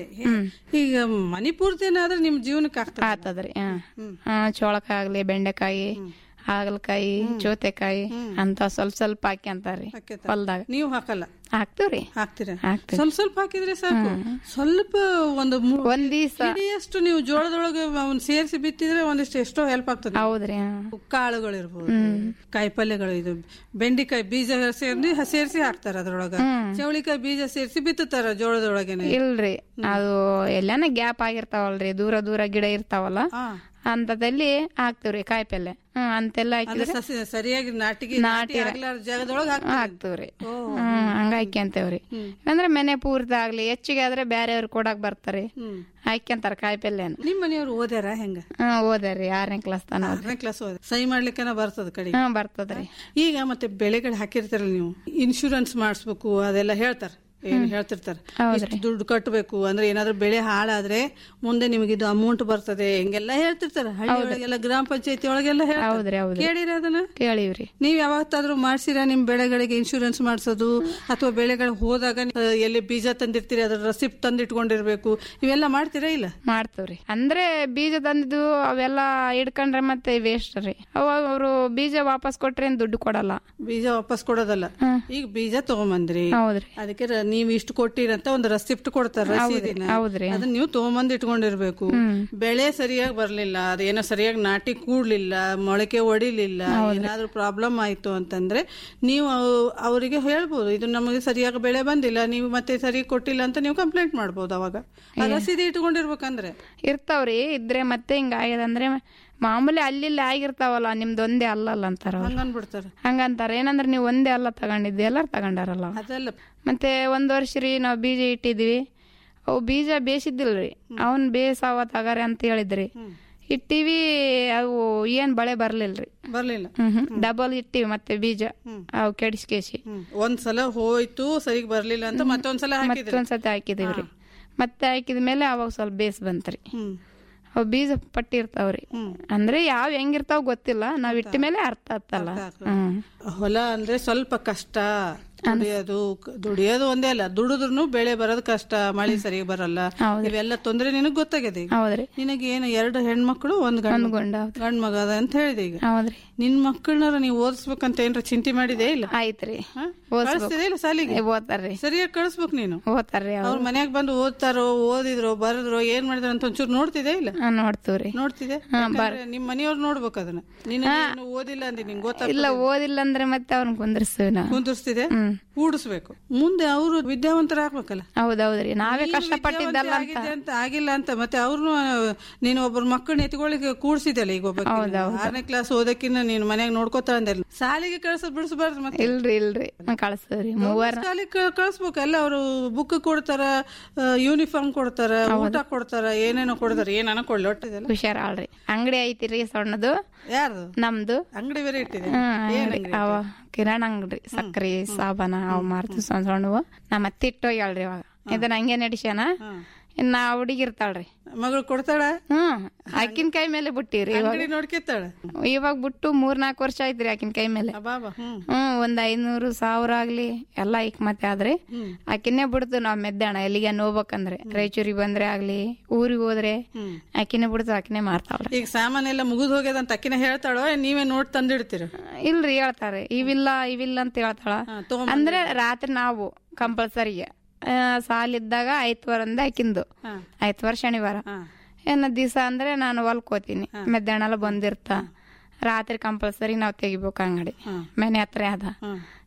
ಈಗ ಮನಿ ಪೂರ್ತಿ ಏನಾದ್ರೆ ನಿಮ್ ಜೀವನಕ್ಕೆ ಆಗ್ತದೆ ಆತದ್ರಿ ಹಾ ಚೋಳಕಾಯಿ ಆಗ್ಲಿ ಬೆಂಡೆಕಾಯಿ ಹಾಗಲಕಾಯಿ ಚೋತೆಕಾಯಿ ಅಂತ ಸ್ವಲ್ಪ ಸ್ವಲ್ಪ ಹಾಕಿ ಅಂತಾರ್ರಿ ಹೊಲ್ದಾಗ ನೀವು ಹಾಕಲ್ಲ ಹಾಕ್ತಿವ್ರಿ ಹಾಕ್ತೀರಾ ಹಾಕ್ತಿವಿ ಸ್ವಲ್ಪ ಸ್ವಲ್ಪ ಹಾಕಿದ್ರೆ ಸಾಕು ಸ್ವಲ್ಪ ಒಂದು ಮೂ- ಒಂದ್ ದಿವ್ಸ ಹಿಡಿಯಷ್ಟು ನೀವು ಜೋಳದೊಳಗೆ ಅವ್ನ್ ಸೇರಿಸಿ ಬಿತ್ತಿದ್ರೆ ಒಂದಿಷ್ಟು ಎಷ್ಟೋ ಹೆಲ್ಪ್ ಆಗ್ತದೆ ಹೌದ್ರಿ ಕಾಳುಗಳು ಇರ್ಬೋದು ಕಾಯಿಪಲ್ಯಗಳು ಇದು ಬೆಂಡಿಕಾಯಿ ಬೀಜ ಸೇರಿ ಸೇರಿಸಿ ಹಾಕ್ತಾರ ಅದ್ರೊಳಗ ಚವಳಿಕಾಯಿ ಬೀಜ ಸೇರಿಸಿ ಬಿತ್ತುತ್ತಾರ ಜೋಳದೊಳಗೇನೆ ಇಲ್ರಿ ಅದು ಎಲ್ಲಾನ ಗ್ಯಾಪ್ ಆಗಿರ್ತಾವಲ್ರಿ ದೂರ ದೂರ ಗಿಡ ಇರ್ತಾವಲ್ಲ ಅಂತದಲ್ಲಿ ಹಾಕ್ತಿವ್ರಿ ಕಾಯಿಪಲ್ಲೆ ಹ್ಮ್ ಅಂತೆಲ್ಲ ಅಂದ್ರೆ ಹಾಕಿದ್ರೆ ಸಸಿ ಸರಿಯಾಗಿ ನಾಟಿಗೆ ನಾಟಿ ಆಗ್ಲಾರ ಜಾಗದೊಳಗ ಹಾಕ್ತಿವ್ರಿ ಹ್ಮ್ ಹಂಗ ಹಾಕ್ಯಂತೇವ್ರಿ ಅಂದ್ರೆ ಮನೆ ಪೂರ್ತಿ ಆಗ್ಲಿ ಹೆಚ್ಚಿಗೆ ಆದ್ರೆ ಬ್ಯಾರೆಯವ್ರು ಕೊಡಾಕ್ ಬರ್ತಾರಿ ಹಾಕ್ಯಂತಾರ ಕಾಯಿಪಲ್ಲೆನ ನಿಮ್ ಮನೆಯವ್ರು ಓದ್ಯಾರ ಹೆಂಗ ಹ್ಮ್ ಓದಾರಿ ಆರನೇ ಕ್ಲಾಸ್ ತನ ಓದ್ರಿ. ಆರನೇ ಕ್ಲಾಸ್ ಓದ ಸಹಿ ಮಾಡ್ಲಿಕ್ಕನ ಬರ್ತದ ಕಡೆ ಹ್ಮ್ ಬರ್ತದ್ರಿ ಈಗ ಮತ್ತೆ ಬೆಳೆಗಳು ಹಾಕಿರ್ತಾರಲ್ಲ ನೀವು ಇನ್ಶೂರೆನ್ಸ್ ಮಾಡಿಸ್ಬೇಕು ಅದೆಲ್ಲ ಹೇಳ್ತಾರ ಏನ್ ಹೇಳ್ತಿರ್ತಾರ ಇಷ್ಟು ದುಡ್ಡು ಕಟ್ಟಬೇಕು ಅಂದ್ರೆ ಏನಾದ್ರೂ ಬೆಳೆ ಹಾಳಾದ್ರೆ ಮುಂದೆ ನಿಮಗೆ ಇದು ಅಮೌಂಟ್ ಬರ್ತದೆ ಹಿಂಗೆಲ್ಲ ಹೇಳ್ತಿರ್ತಾರ ಹಳ್ಳಿ ಒಳಗೆಲ್ಲ ಗ್ರಾಮ ಪಂಚಾಯತಿ ಒಳಗೆಲ್ಲ ಹೌದ್ರಿ ಹೌದ್ರಿ ಕೇಳಿರ ಅದನ್ನ ಕೇಳಿವ್ರಿ ನೀವ್ ಯಾವತ್ತಾದ್ರೂ ಮಾಡ್ಸಿರಾ ನಿಮ್ ಬೆಳೆಗಳಿಗೆ ಇನ್ಶೂರೆನ್ಸ್ ಮಾಡ್ಸೋದು ಅಥವಾ ಬೆಳೆಗಳು ಹೋದಾಗ ಆ, ಎಲ್ಲಿ ಬೀಜ ತಂದಿರ್ತೀರಿ ಅದ್ರ ರಸಿಪ್ಟ್ ತಂದಿಟ್ಕೊಂಡಿರ್ಬೇಕು ಇವೆಲ್ಲ ಮಾಡ್ತೀರಾ ಇಲ್ಲ ಮಾಡ್ತೇವ್ರಿ ಅಂದ್ರೆ ಬೀಜ ತಂದಿದ್ದು ಅವೆಲ್ಲ ಇಡ್ಕೊಂಡ್ರೆ ಮತ್ತೆ ವೇಸ್ಟ್ ರೀ ಅವಾಗ ಅವರು ಬೀಜ ವಾಪಸ್ ಕೊಟ್ರೆ ಏನ್ ದುಡ್ಡು ಕೊಡಲ್ಲ ಬೀಜ ವಾಪಸ್ ಕೊಡೋದಲ್ಲ ಈಗ ಬೀಜ ತಗೊಂಬಂದ್ರಿ ಹೌದ್ರಿ ಅದಕ್ಕೆ ರ- ನೀವ್ ಇಷ್ಟು ಕೊಟ್ಟಿರಂತ ಒಂದು ರಸಿಪ್ಟ್ ಕೊಡ್ತಾರ ರಸೀದಿನ ಹೌದ್ರಿ. ಅದನ್ನ ನೀವು ತಗೊಂಬಂದ್ ಇಟ್ಕೊಂಡಿರ್ಬೇಕು ಬೆಳೆ ಸರಿಯಾಗಿ ಬರ್ಲಿಲ್ಲ ಅದೇನೋ ಸರಿಯಾಗಿ ನಾಟಿ ಕೂಡ್ಲಿಲ್ಲ ಮೊಳಕೆ ಒಡಿಲಿಲ್ಲ ಏನಾದ್ರೂ ಪ್ರಾಬ್ಲಮ್ ಆಯ್ತು ಅಂತಂದ್ರೆ ನೀವು ಅವ್- ಅವರಿಗೆ ಹೇಳ್ಬೋದು ಇದು ನಮಗೆ ಸರಿಯಾಗಿ ಬೆಳೆ ಬಂದಿಲ್ಲ ನೀವು ಮತ್ತೆ ಸರಿ ಕೊಟ್ಟಿಲ್ಲ ಅಂತ ನೀವು ಕಂಪ್ಲೇಂಟ್ ಮಾಡ್ಬೋದು ಅವಾಗ ಆ ರಸೀದಿ ಇಟ್ಕೊಂಡಿರ್ಬೇಕಂದ್ರೆ ಇರ್ತಾವ್ರಿ ಇದ್ರೆ ಮತ್ತೆ ಹಿಂಗ ಆಗ್ಯದಂದ್ರೆ ಮಾಮೂಲಿ ಅಲ್ಲಿ ಇಲ್ಲಿ ಆಗಿರ್ತಾವಲ್ಲ ನಿಮ್ದು ಒಂದೇ ಅಲ್ಲಲ್ಲ ಅಂತಾರ ಅವ್ರು. ಹಂಗನ್ಬಿಡ್ತಾರ ಹಂಗಂತಾರ ಏನಂದ್ರೆ ನೀವು ಒಂದೇ ಅಲ್ಲ ತಗೊಂಡಿದ್ದು ಎಲ್ಲಾರು ತಗೊಂಡಾರಲ್ಲ ಅದೆಲ್ಲ ಮತ್ತೆ ಒಂದ್ ವರ್ಷ ರೀ ನಾವು ಬೀಜ ಇಟ್ಟಿದ್ವಿ ಅವು ಬೀಜ ಬೇಸಿದ್ದಿಲ್ರಿ ಅವನ್ ಬೇಸಾವ ತಗಾರೆ ಅಂತ ಹೇಳಿದ್ರಿ ಇಟ್ಟಿವಿ ಅವು ಏನ್ ಬಳೆ ಬರ್ಲಿಲ್ರಿ ಬರ್ಲಿಲ್ಲ ಹ್ಮ್ ಡಬಲ್ ಇಟ್ಟಿವಿ ಮತ್ತೆ ಬೀಜ ಅವು ಕೆಡಿಸ್ಕೇಸಿ ಒಂದ್ಸಲ ಹೋಯ್ತು ಸರಿಗ್ ಬರ್ಲಿಲ್ಲ ಅಂತ ಮತ್ತೊಂದ್ಸಲ ಹಾಕಿದ್ರಿ ಮತ್ತೊಂದ್ಸತಿ ಹಾಕಿದಿವ್ರಿ ಮತ್ತೆ ಹಾಕಿದ ಮೇಲೆ ಅವಾಗ ಸ್ವಲ್ಪ ಬೇಸ್ ಬಂತ್ರಿ ಹ್ಮ್ ಅವು ಬೀಜ ಪಟ್ಟಿ ಇರ್ತಾವ್ರಿ ಅಂದ್ರೆ ಯಾವ ಹೆಂಗಿರ್ತಾವ ಗೊತ್ತಿಲ್ಲ ನಾವ್ ಇಟ್ಟ ಮೇಲೆ ಅರ್ಥ ಆತಲ್ಲ ಹ್ಮ್ ಹೊಲ ಅಂದ್ರೆ ಸ್ವಲ್ಪ ಕಷ್ಟ ದುಡಿಯೋದು ದುಡಿಯೋದು ಒಂದೇ ಅಲ್ಲ ದುಡಿದ್ರು ಬೆಳೆ ಬರೋದು ಕಷ್ಟ ಮಳೆ ಸರಿಯಾಗಿ ಬರಲ್ಲ ಇವೆಲ್ಲ ತೊಂದ್ರೆ ನಿನಗ್ ಗೊತ್ತಾಗ್ಯದ ಈಗ ಹೌದ್ರಿ ನಿನಗೆ ಏನು ಎರಡು ಹೆಣ್ಮಕ್ಳು ಒಂದ್ ಗಂಡ್ ಗಂಡ ಗಂಡ್ ಮಗ ಅದ ಅಂತ ಹೇಳಿದೆ ಈಗ ಹೌದ್ರಿ ನಿನ್ ಮಕ್ಕಳನ್ನ ನೀವು ಓದಿಸ್ಬೇಕಂತ ಏನ್ರ ಚಿಂತೆ ಮಾಡಿದೆ ಇಲ್ಲ ಆಯ್ತ್ರಿ ಕಳಿಸ್ತಿದೆ ಇಲ್ಲ ಸಾಲಿಗೆ ಓದ್ತಾರ್ರಿ ಸರಿಯಾಗಿ ಕಳಿಸ್ಬೇಕು ನೀನು ಓದ್ತಾರ್ರಿ ಅವ್ರ ಮನ್ಯಾಗ ಬಂದು ಓದ್ತಾರೋ ಓದಿದ್ರು ಬರದ್ರು ಏನ್ ಮಾಡಿದ್ರು ಅಂತ ಒಂಚೂರು ನೋಡ್ತಿದೆ ಇಲ್ಲ ಹಾ ನೋಡ್ತೀವ್ರಿ ನೋಡ್ತಿದೆ ಯಾಕಂದ್ರೆ ನಿಮ್ ಮನೆಯವ್ರು ನೋಡ್ಬೇಕು ಅದನ್ನ ನೀನು ನೀನು ಓದಿಲ್ಲ ಅಂದಿ ನಿಂಗೆ ಗೊತ್ತಾಗ ಇಲ್ಲ ಓದಿಲ್ಲ ಅಂದ್ರೆ ಮತ್ತೆ ಅವ್ರನ್ನ ಕುಂದ್ರಿಸ್ತೀವಿ ನಾವು ಕುಂದಿರ್ಸ್ತಿದೆ ಕೂಡಿಸ್ಬೇಕು ಮುಂದೆ ಅವರು ವಿದ್ಯಾವಂತರಾಗ್ಬೇಕಲ್ಲ ಹೌದೌದ್ರಿ ನಾವೇ ನೀನು ಕಷ್ಟಪಟ್ಟಿದ್ದಲ್ಲ ವಿದ್ಯಾವಂತೆ ಅಂತ ಆಗಿದೆ ಅಂತ ಆಗಿಲ್ಲ ಅಂತ ಮತ್ತೆ ಅವ್ರನ್ನು ನೀನು ಒಬ್ಬರ ಮಕ್ಕಳನ್ನ ಎತ್ಕೊಳ್ಳಿಕ್ಕೆ ಕೂಡ್ಸಿದಲ್ಲ ಈಗ ಒಬ್ಬ ಆರನೇ ಕ್ಲಾಸ್ ಓದಕ್ಕಿನ್ನ ನೀನು ಮನ್ಯಾಗ ನೋಡ್ಕೋತಾ ಅಂದಲ್ಲ ಸಾಲಿಗೆ ಕಳ್ಸೋದ್ ಬಿಡಿಸ್ಬಾರ್ದು ಮತ್ತೆ ಇಲ್ರಿ ಇಲ್ರಿ ಕಳಿಸ್ತೀವ್ರಿ ಮೂವರ್ ಸಾಲಿಗೆ ಕಳಿಸ್ಬೇಕು ಎಲ್ಲ ಅವರು ಬುಕ್ ಕೊಡ್ತಾರ ಯೂನಿಫಾರ್ಮ್ ಕೊಡ್ತಾರ ಊಟ ಕೊಡ್ತಾರ ಏನೇನೋ ಕೊಡ್ತಾರ ಏನಾನ ಕೊಡ್ಲಿ ಒಟ್ಟಿದೆಲ್ಲ ಹುಷಾರ್ ಆಳ್ರಿ ಅಂಗಡಿ ಐತಿರಿ ಸಣ್ಣದು ಯಾರ್ದು ನಮ್ದು ಅಂಗಡಿ ಬೇರೆ ಇಟ್ಟಿದೆ ಹ್ಮ್, ಏನ್ ಅಂಗ್ಡಿ. ಅಂಗಡಿ ಅವ ಕಿರಾಣ ಅಂಗಡಿ ಸಕ್ರಿ ಸಾಬಾನ ಅವ್ ಮಾರ್ತೀವಿ ಸಣ್ಣ ಸಣ್ಣವು ನಮ್ಮ ಅತ್ತಿ ಇಟ್ಟೋಗ್ಯಾಳ್ರಿ ಇವಾಗ ಇದನ್ನ ಹಂಗೆ ನಡಿಸ್ಯಾನ ಇನ್ನ ಹುಡುಗಿ ಇರ್ತಾಳ್ರಿ ಮಗಳು ಕೊಡ್ತಾಳ ಹ್ಮ್ ಆಕಿನ ಕೈ ಮೇಲೆ ಬಿಟ್ಟಿವ್ರಿ ಇವಾಗ ಅಂಗಡಿ ನೋಡ್ಕೊತಾಳ ಇವಾಗ ಬಿಟ್ಟು ಮೂರ್ ನಾಲ್ಕು ವರ್ಷ ಆಯ್ತ್ರಿ ಆಕಿನ ಕೈ ಮೇಲೆ ಬಾಬಾ ಹ್ಮ್ ಹ್ಮ್ ಒಂದ್ ಐನೂರು ಸಾವಿರ ಆಗ್ಲಿ ಎಲ್ಲಾ ಈಗ ಮತ್ತೆ ಆದ್ರೆ ಆಕಿನೇ ಬಿಡ್ತು ನಾವ್ ಮೆದ್ದಣ ಎಲ್ಲಿಗೆ ಹೋಗ್ಬೇಕಂದ್ರೆ ರಾಯಚೂರಿಗೆ ಬಂದ್ರೆ ಆಗ್ಲಿ ಊರಿಗೆ ಹೋದ್ರೆ ಆಕಿನೇ ಬಿಡ್ತು ಆಕಿನೇ ಮಾರ್ತಾವ್ರಿ ಈಗ ಸಾಮಾನೆಲ್ಲ ಮುಗಿದ್ ಹೋಗ್ಯದ ಅಂತ ಅಕ್ಕಿನ ಹೇಳ್ತಾಳೋ ಏನ್ ನೀವೇ ನೋಟ್ ತಂದಿಡ್ತೀರ ಇಲ್ರಿ ಹೇಳ್ತಾರೆ ಇವಿಲ್ಲ ಇವಿಲ್ಲ ಅಂತ ಹೇಳ್ತಾಳ ಅಂದ್ರೆ ರಾತ್ರಿ ನಾವು ಕಂಪಲ್ಸರಿ ಸಾಲಿದ್ದಾಗ ಐತ್ವಾರ ಅಂದ ಆಕಿಂದು ಐತ್ವಾರ ಶನಿವಾರ ಏನ ದಿವಸ ಅಂದ್ರೆ ನಾನು ಹೊಲ್ಕೋತೀನಿ ಮಧ್ಯಾಹ್ನ ಎಲ್ಲ ಬಂದಿರ್ತ ರಾತ್ರಿ ಕಂಪಲ್ಸರಿ ನಾವ್ ತೆಗಿಬೇಕು ಅಂಗಡಿ ಮನೆ ಹತ್ರ ಅದ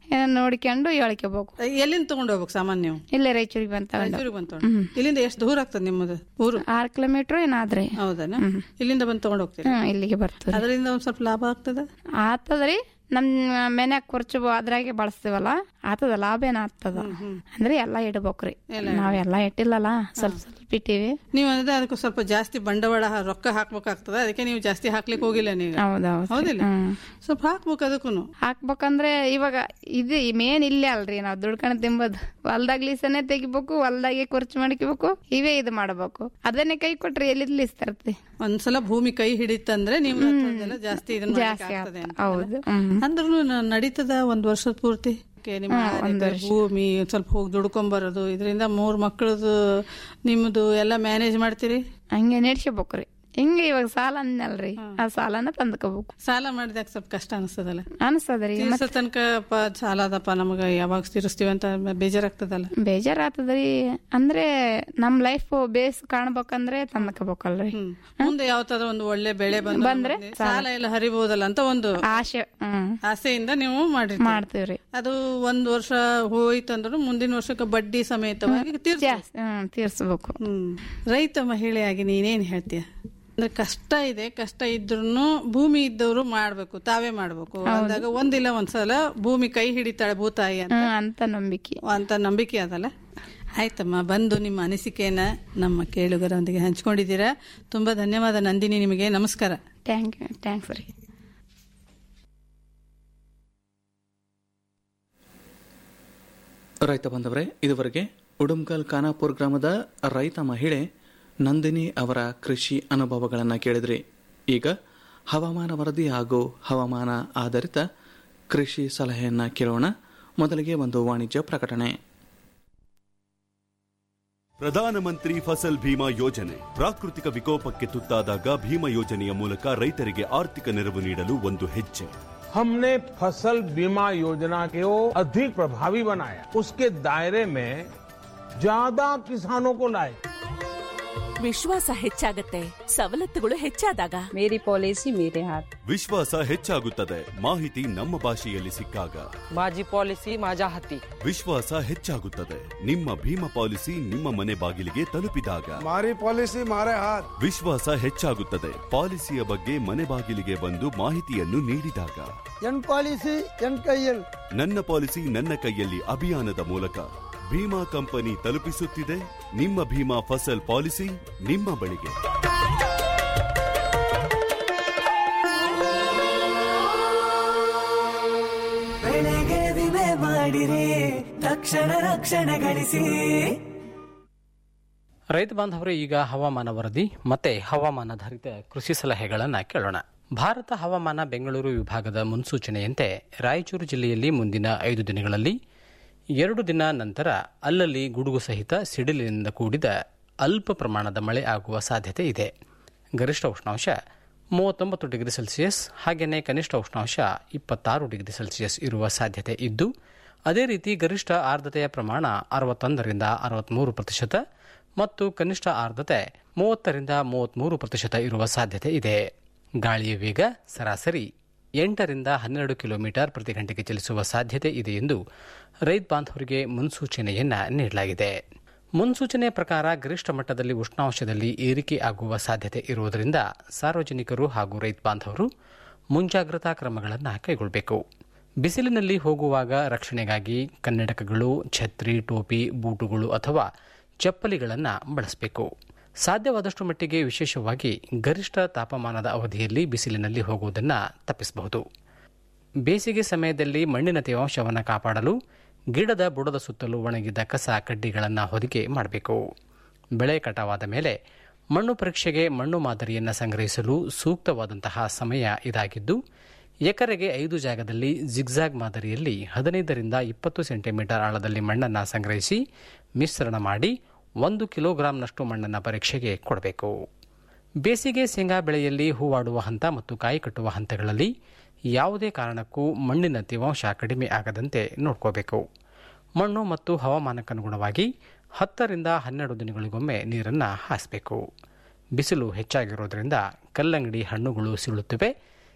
ನೋಡ್ಕೊಂಡು ಹೇಳ್ಕೋಬೇಕು ಎಲ್ಲಿಂದ ತಗೊಂಡು ಹೋಗ್ಬೇಕು ಸಾಮಾನ್ಯ ನೀವು ಇಲ್ಲೇ ರಾಯಚೂರಿಗೆ ಬಂತ ರಾಯಚೂರಿಗೆ ಬಂದ್ ತಗೊಂಡು ಇಲ್ಲಿಂದ ಎಷ್ಟು ದೂರ ಆಗ್ತದೆ ನಿಮ್ಮದು ಊರು ಆರು ಕಿಲೋಮೀಟರ್ ಏನಾದ್ರಿ ಹೌದನ ಇಲ್ಲಿಂದ ಬಂದು ತಗೊಂಡು ಹೋಗ್ತೀರಿ ಹ್ಮ್ ಇಲ್ಲಿಗೆ ಬರ್ತದೆ ಅದರಿಂದ ಒಂದ್ ಸ್ವಲ್ಪ ಲಾಭ ಆಗ್ತದ ಆತದ್ರಿ ನಮ್ ಮನ್ಯಾಗ ಖರ್ಚು ಅದ್ರಾಗೆ ಬಳಸ್ತೀವಲ್ಲ ಆತದ ಲಾಭ ಏನ ಆಗ್ತದ ಅಂದ್ರೆ ಎಲ್ಲಾ ಇಡ್ಬೇಕ್ರಿ ನಾವೆಲ್ಲಾ ಇಟ್ಟಿಲ್ಲಲ್ಲ ಸ್ವಲ್ಪ ಸ್ವಲ್ಪ ಇಟ್ಟಿವಿ ನೀವು ಅಂದ್ರೆ ಅದಕ್ಕೆ ಸ್ವಲ್ಪ ಜಾಸ್ತಿ ಬಂಡವಾಳ ಹ- ರೊಕ್ಕ ಹಾಕ್ಬೇಕಾಗ್ತದ ಅದಕ್ಕೆ ನೀವು ಜಾಸ್ತಿ ಹಾಕ್ಲಿಕ್ಕೆ ಹೋಗಿಲ್ಲ ನೀವು ಹೌದೌದು ಹೌದಿಲ್ಲ ಸ್ವಲ್ಪ ಹಾಕ್ಬೇಕು ಅದಕ್ಕೂ ಹಾಕ್ಬೇಕಂದ್ರೆ ಇವಾಗ ಇದು ಮೇನ್ ಇಲ್ಲೇ ಅಲ್ರಿ ನಾವ್ ದುಡ್ಕೊಂಡು ತಿಂಬೋದು ಹೊಲ್ದಾಗ್ಲಿಸನೆ ತೆಗಿಬೇಕು ಹೊಲ್ದಾಗೆ ಖರ್ಚು ಮಾಡ್ಕೋಬೇಕು ಇವೇ ಇದು ಮಾಡ್ಬೇಕು ಅದನ್ನೇ ಕೈ ಕೊಟ್ರಿ ಎಲ್ಲಿ ತರ್ತಿ ಒಂದ್ಸಲ ಭೂಮಿ ಕೈ ಹಿಡಿತಂದ್ರೆ ನೀವು ಅಂಥದ್ದೆಲ್ಲ ಜಾಸ್ತಿ ಇದನ್ನ ಮಾಡ್ಲಿಕ್ಕೆ ಜಾಸ್ತಿ ಆಗ್ತದೆ ಅಂತ. ಹೌದು ಹ್ಮ್ ಅಂದ್ರೂ ನ- ನಡೀತದ ಒಂದ್ ವರ್ಷದ ಪೂರ್ತಿ ಕೆ- ನಿಮ್ಮ ಆದಾಯದ ಭೂಮಿ ಒಂದ್ ಸ್ವಲ್ಪ ಹೋಗಿ ದುಡ್ಕೊಂಬರೋದು ಇದರಿಂದ ಮೂರ್ ಮಕ್ಕಳದು ನಿಮ್ದು ಎಲ್ಲ ಮ್ಯಾನೇಜ್ ಮಾಡ್ತೀರಿ ಹಂಗೆ ನಡ್ಸ್ಕೋಬೇಕ್ರಿ ಹಿಂಗೆ ಇವಾಗ ಸಾಲ ಅಂದ್ನಲ್ರಿ ಆ ಸಾಲನ ತಂದ್ಕೋಬೇಕು ಸಾಲ ಮಾಡಿದಾಗ ಸ್ವಲ್ಪ ಕಷ್ಟ ಅನಿಸ್ತದಲ್ಲ ಅನ್ಸ್ತದ್ರಿ ತೀರ್ಸೋ ತನಕ ಪ ಸಾಲ ಅದಪ್ಪ ನಮಗ ಯಾವಾಗ ತೀರಿಸ್ತೀವಿ ಅಂತ ಬೇಜಾರಾಗ್ತದಲ್ಲ ಬೇಜಾರಾತದ್ರಿ ಅಂದ್ರೆ ನಮ್ ಲೈಫ್ ಬೇಸ್ ಕಾಣ್ಬೇಕಂದ್ರೆ ತಂದ್ಕೋಬೇಕಲ್ರಿ ಮುಂದೆ ಯಾವ ತರ ಒಂದು ಒಳ್ಳೆ ಬೆಳೆ ಬಂದು ಬಂದ್ರೆ ನಮಗೆ ಸಾಲ ಎಲ್ಲ ಹರಿಬಹುದಲ್ಲ ಅಂತ ಒಂದು ಆಶೆ ಹ್ಮ್ ಆಸೆಯಿಂದ ನೀವು ಮಾಡಿ ಮಾಡ್ತೀವ್ರಿ ಅದು ಒಂದ್ ವರ್ಷ ಹೋಯ್ತಂದ್ರು ಮುಂದಿನ ವರ್ಷಕ್ಕೆ ಬಡ್ಡಿ ಸಮೇತವಾಗಿ ತೀರ್ಸ ಜಾಸ್ತಿ ಹ್ಮ್ ತೀರ್ಸ್ಬೇಕು ಹ್ಮ್ ರೈತ ಮಹಿಳೆಯಾಗಿ ನೀನೇನ್ ಹೇಳ್ತೀಯ ಅಂದ್ರೆ ಕಷ್ಟ ಇದೆ ಕಷ್ಟ ಇದ್ರೂ ಭೂಮಿ ಇದ್ದವರು ಮಾಡ್ಬೇಕು ತಾವೇ ಮಾಡ್ಬೇಕು ಅಂದಾಗ ಒಂದಿಲ್ಲ ಒಂದ್ಸಲ ಭೂಮಿ ಕೈ ಹಿಡಿತಾಳೆ ಭೂತಾಯಿ ಅಂತ ಹ್ಮ್ ಅಂತ ನಂಬಿಕೆ ಅಂತ ನಂಬಿಕೆ ಅದಲ್ಲ ಆಯ್ತಮ್ಮ ಬಂದು ನಿಮ್ಮ ಅನಿಸಿಕೆಯನ್ನ ನಮ್ಮ ಕೇಳುಗರೊಂದಿಗೆ ಹಂಚ್ಕೊಂಡಿದ್ದೀರಾ ತುಂಬಾ ಧನ್ಯವಾದ ನಂದಿನಿ ನಿಮಗೆ ನಮಸ್ಕಾರ ಥ್ಯಾಂಕ್ ಯು ಥ್ಯಾಂಕ್ಸ್ ರೀ ರೈತ ಬಂದವರೇ ಇದುವರೆಗೆ ಉಡುಮ್ಕಲ್ ಖಾನಾಪುರ್ ಗ್ರಾಮದ ರೈತ ಮಹಿಳೆ ನಂದಿನಿ ಅವರ ಕೃಷಿ ಅನುಭವಗಳನ್ನು ಕೇಳಿದ್ರಿ ಈಗ ಹವಾಮಾನ ವರದಿ ಹಾಗೂ ಹವಾಮಾನ ಆಧಾರಿತ ಕೃಷಿ ಸಲಹೆಯನ್ನ ಕೇಳೋಣ ಮೊದಲಿಗೆ ಒಂದು ವಾಣಿಜ್ಯ ಪ್ರಕಟಣೆ ಪ್ರಧಾನಮಂತ್ರಿ ಫಸಲ್ ಭೀಮಾ ಯೋಜನೆ ಪ್ರಾಕೃತಿಕ ವಿಕೋಪಕ್ಕೆ ತುತ್ತಾದಾಗ ಭೀಮಾ ಯೋಜನೆಯ ಮೂಲಕ ರೈತರಿಗೆ ಆರ್ಥಿಕ ನೆರವು ನೀಡಲು ಒಂದು ಹೆಜ್ಜೆ हमने फसल बीमा योजना को अधिक प्रभावी बनाया उसके दायरे में ज्यादा किसानों को लाए ವಿಶ್ವಾಸ ಹೆಚ್ಚಾಗತ್ತೆ ಸವಲತ್ತುಗಳು ಹೆಚ್ಚಾದಾಗ ಮೇರಿ ಪಾಲಿಸಿ ಮೇರೆ ಹಾತ್ ವಿಶ್ವಾಸ ಹೆಚ್ಚಾಗುತ್ತದೆ ಮಾಹಿತಿ ನಮ್ಮ ಭಾಷೆಯಲ್ಲಿ ಸಿಕ್ಕಾಗ माझी पॉलिसी माझ्या हाती ವಿಶ್ವಾಸ ಹೆಚ್ಚಾಗುತ್ತದೆ ನಿಮ್ಮ ಭೀಮಾ ಪಾಲಿಸಿ ನಿಮ್ಮ ಮನೆ ಬಾಗಿಲಿಗೆ ತಲುಪಿದಾಗ ಮಾರಿ ಪಾಲಿಸಿ ಮಾರೇ ಹಾತ್ ವಿಶ್ವಾಸ ಹೆಚ್ಚಾಗುತ್ತದೆ ಪಾಲಿಸಿಯ ಬಗ್ಗೆ ಮನೆ ಬಾಗಿಲಿಗೆ ಬಂದು ಮಾಹಿತಿಯನ್ನು ನೀಡಿದಾಗ ಎನ್ ಪಾಲಿಸಿ ಎನ್ ಕೈಯಲ್ ನನ್ನ ಪಾಲಿಸಿ ನನ್ನ ಕೈಯಲ್ಲಿ ಅಭಿಯಾನದ ಮೂಲಕ ಭೀಮಾ ಕಂಪನಿ ತಲುಪಿಸುತ್ತಿದೆ ನಿಮ್ಮ ಭೀಮಾ ಫಸಲ್ ಪಾಲಿಸಿ ನಿಮ್ಮ ಬಳಿಗೆ ಬೆಳೆಗೆ ವಿಮೆ ಮಾಡಿರಿ ತಕ್ಷಣ ರಕ್ಷಣೆ ಗಳಿಸಿ ರೈತ ಬಾಂಧವರು ಈಗ ಹವಾಮಾನ ವರದಿ ಮತ್ತೆ ಹವಾಮಾನಾಧಾರಿತ ಕೃಷಿ ಸಲಹೆಗಳನ್ನು ಕೇಳೋಣ ಭಾರತ ಹವಾಮಾನ ಬೆಂಗಳೂರು ವಿಭಾಗದ ಮುನ್ಸೂಚನೆಯಂತೆ ರಾಯಚೂರು ಜಿಲ್ಲೆಯಲ್ಲಿ ಮುಂದಿನ ಐದು ದಿನಗಳಲ್ಲಿ ಎರಡು ದಿನ ನಂತರ ಅಲ್ಲಲ್ಲಿ ಗುಡುಗು ಸಹಿತ ಸಿಡಿಲಿನಿಂದ ಕೂಡಿದ ಅಲ್ಪ ಪ್ರಮಾಣದ ಮಳೆ ಆಗುವ ಸಾಧ್ಯತೆ ಇದೆ ಗರಿಷ್ಠ ಉಷ್ಣಾಂಶ ಮೂವತ್ತೊಂಬತ್ತು ಡಿಗ್ರಿ ಸೆಲ್ಸಿಯಸ್ ಹಾಗೆಯೇ ಕನಿಷ್ಠ ಉಷ್ಣಾಂಶ ಇಪ್ಪತ್ತಾರು ಡಿಗ್ರಿ ಸೆಲ್ಸಿಯಸ್ ಇರುವ ಸಾಧ್ಯತೆ ಇದ್ದು ಅದೇ ರೀತಿ ಗರಿಷ್ಠ ಆರ್ದ್ರತೆಯ ಪ್ರಮಾಣ ಅರವತ್ತೊಂದರಿಂದ ಅರವತ್ಮೂರು ಪ್ರತಿಶತ ಮತ್ತು ಕನಿಷ್ಠ ಆರ್ದ್ರತೆ ಮೂವತ್ತರಿಂದ ಮೂವತ್ಮೂರು ಪ್ರತಿಶತ ಇರುವ ಸಾಧ್ಯತೆ ಇದೆ ಗಾಳಿಯ ವೇಗ ಸರಾಸರಿ ಎಂಟರಿಂದ ಹನ್ನೆರಡು ಕಿಲೋಮೀಟರ್ ಪ್ರತಿ ಗಂಟೆಗೆ ಚಲಿಸುವ ಸಾಧ್ಯತೆ ಇದೆ ಎಂದು ರೈತ ಬಾಂಧವರಿಗೆ ಮುನ್ಸೂಚನೆಯನ್ನ ನೀಡಲಾಗಿದೆ ಮುನ್ಸೂಚನೆ ಪ್ರಕಾರ ಗರಿಷ್ಠ ಮಟ್ಟದಲ್ಲಿ ಉಷ್ಣಾಂಶದಲ್ಲಿ ಏರಿಕೆ ಆಗುವ ಸಾಧ್ಯತೆ ಇರುವುದರಿಂದ ಸಾರ್ವಜನಿಕರು ಹಾಗೂ ರೈತ ಬಾಂಧವರು ಮುಂಜಾಗ್ರತಾ ಕ್ರಮಗಳನ್ನು ಕೈಗೊಳ್ಳಬೇಕು ಬಿಸಿಲಿನಲ್ಲಿ ಹೋಗುವಾಗ ರಕ್ಷಣೆಗಾಗಿ ಕನ್ನಡಕಗಳು ಛತ್ರಿ ಟೋಪಿ ಬೂಟುಗಳು ಅಥವಾ ಚಪ್ಪಲಿಗಳನ್ನು ಬಳಸಬೇಕು ಸಾಧ್ಯವಾದಷ್ಟು ಮಟ್ಟಿಗೆ ವಿಶೇಷವಾಗಿ ಗರಿಷ್ಠ ತಾಪಮಾನದ ಅವಧಿಯಲ್ಲಿ ಬಿಸಿಲಿನಲ್ಲಿ ಹೋಗುವುದನ್ನು ತಪ್ಪಿಸಬಹುದು ಬೇಸಿಗೆ ಸಮಯದಲ್ಲಿ ಮಣ್ಣಿನ ತೇವಾಂಶವನ್ನು ಕಾಪಾಡಲು ಗಿಡದ ಬುಡದ ಸುತ್ತಲೂ ಒಣಗಿದ ಕಸ ಕಡ್ಡಿಗಳನ್ನು ಹೊದಿಕೆ ಮಾಡಬೇಕು ಬೆಳೆ ಕಟಾವಾದ ಮೇಲೆ ಮಣ್ಣು ಪರೀಕ್ಷೆಗೆ ಮಣ್ಣು ಮಾದರಿಯನ್ನು ಸಂಗ್ರಹಿಸಲು ಸೂಕ್ತವಾದಂತಹ ಸಮಯ ಇದಾಗಿದ್ದು ಎಕರೆಗೆ ಐದು ಜಾಗದಲ್ಲಿ ಜಿಗ್ಜಾಗ್ ಮಾದರಿಯಲ್ಲಿ ಹದಿನೈದರಿಂದ ಇಪ್ಪತ್ತು ಸೆಂಟಿಮೀಟರ್ ಆಳದಲ್ಲಿ ಮಣ್ಣನ್ನು ಸಂಗ್ರಹಿಸಿ ಮಿಶ್ರಣ ಮಾಡಿ ಒಂದು ಕಿಲೋಗ್ರಾಂನಷ್ಟು ಮಣ್ಣನ್ನು ಪರೀಕ್ಷೆಗೆ ಕೊಡಬೇಕು ಬೇಸಿಗೆ ಶೇಂಗಾ ಬೆಳೆಯಲ್ಲಿ ಹೂವಾಡುವ ಹಂತ ಮತ್ತು ಕಾಯಿ ಕಟ್ಟುವ ಹಂತಗಳಲ್ಲಿ ಯಾವುದೇ ಕಾರಣಕ್ಕೂ ಮಣ್ಣಿನ ತೇವಾಂಶ ಕಡಿಮೆ ಆಗದಂತೆ ನೋಡ್ಕೋಬೇಕು ಮಣ್ಣು ಮತ್ತು ಹವಾಮಾನಕ್ಕನುಗುಣವಾಗಿ ಹತ್ತರಿಂದ ಹನ್ನೆರಡು ದಿನಗಳಿಗೊಮ್ಮೆ ನೀರನ್ನು ಹಾಯಿಸಬೇಕು ಬಿಸಿಲು ಹೆಚ್ಚಾಗಿರೋದ್ರಿಂದ ಕಲ್ಲಂಗಡಿ ಹಣ್ಣುಗಳು ಸಿಳುತ್ತವೆ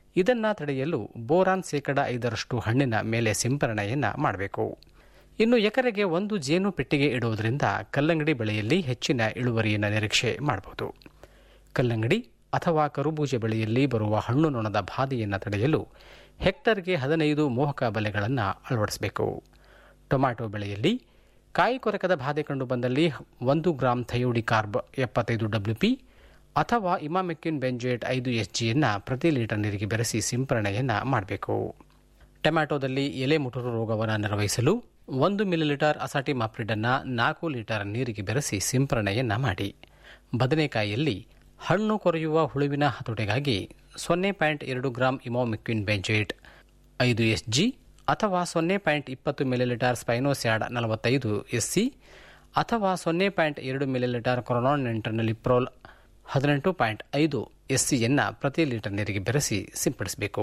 ಇದನ್ನ ತಡೆಯಲು ಬೋರಾನ್ ಶೇಕಡ ಐದರಷ್ಟು ಹಣ್ಣಿನ ಮೇಲೆ ಸಿಂಪರಣೆಯನ್ನ ಮಾಡಬೇಕು ಇನ್ನು ಎಕರೆಗೆ ಒಂದು ಜೇನು ಪೆಟ್ಟಿಗೆ ಇಡುವುದರಿಂದ ಕಲ್ಲಂಗಡಿ ಬೆಳೆಯಲ್ಲಿ ಹೆಚ್ಚಿನ ಇಳುವರಿಯನ್ನು ನಿರೀಕ್ಷೆ ಮಾಡಬಹುದು ಕಲ್ಲಂಗಡಿ ಅಥವಾ ಕರುಬೂಜೆ ಬೆಳೆಯಲ್ಲಿ ಬರುವ ಹಣ್ಣು ನೊಣದ ಬಾಧೆಯನ್ನು ತಡೆಯಲು ಹೆಕ್ಟರ್ಗೆ ಹದಿನೈದು ಮೋಹಕ ಬಲೆಗಳನ್ನು ಅಳವಡಿಸಬೇಕು ಟೊಮ್ಯಾಟೊ ಬೆಳೆಯಲ್ಲಿ ಕಾಯಿ ಕೊರಕದ ಬಾಧೆ ಕಂಡು ಬಂದಲ್ಲಿ ಒಂದು ಗ್ರಾಂ ಥಯೋಡಿ ಕಾರ್ಬ್ ಎಪ್ಪತ್ತೈದು ಡಬ್ಲ್ಯೂಪಿ ಅಥವಾ ಇಮಾಮೆಕ್ಕಿನ್ ಬೆಂಜೇಟ್ ಐದು ಎಸ್ ಜಿಯನ್ನು ಪ್ರತಿ ಲೀಟರ್ ನೀರಿಗೆ ಬೆರೆಸಿ ಸಿಂಪರಣೆಯನ್ನು ಮಾಡಬೇಕು ಟೊಮ್ಯಾಟೊದಲ್ಲಿ ಎಲೆ ಮುಟುರು ರೋಗವನ್ನು ನಿರ್ವಹಿಸಲು ಒಂದು ಮಿಲಿಲೀಟರ್ ಅಸಾಟಿ ಮಾಪ್ರಿಡನ್ನು ನಾಲ್ಕು ಲೀಟರ್ ನೀರಿಗೆ ಬೆರೆಸಿ ಸಿಂಪರಣೆಯನ್ನು ಮಾಡಿ ಬದನೆಕಾಯಿಯಲ್ಲಿ ಹಣ್ಣು ಕೊರೆಯುವ ಹುಳುವಿನ ಹತೋಟಿಗಾಗಿ ಸೊನ್ನೆ ಪಾಯಿಂಟ್ ಎರಡು ಗ್ರಾಂ ಇಮೋಮಿಕ್ವಿನ್ ಬೆಂಜೇಟ್ ಐದು ಎಸ್ ಜಿ ಅಥವಾ ಸೊನ್ನೆ ಪಾಯಿಂಟ್ ಇಪ್ಪತ್ತು ಮಿಲಿಲೀಟರ್ ಸ್ಪೈನೋಸ್ಯಾಡ್ ನಲವತ್ತೈದು ಎಸ್ ಸಿ ಅಥವಾ ಸೊನ್ನೆ ಪಾಯಿಂಟ್ ಎರಡು ಮಿಲಿಲೀಟರ್ ಕೊರೊನಾನ್ ಇಂಟರ್ನಲಿಪ್ರೋಲ್ ಹದಿನೆಂಟು ಪಾಯಿಂಟ್ ಐದು ಎಸ್ ಸಿಯನ್ನು ಪ್ರತಿ ಲೀಟರ್ ನೀರಿಗೆ ಬೆರೆಸಿ ಸಿಂಪಡಿಸಬೇಕು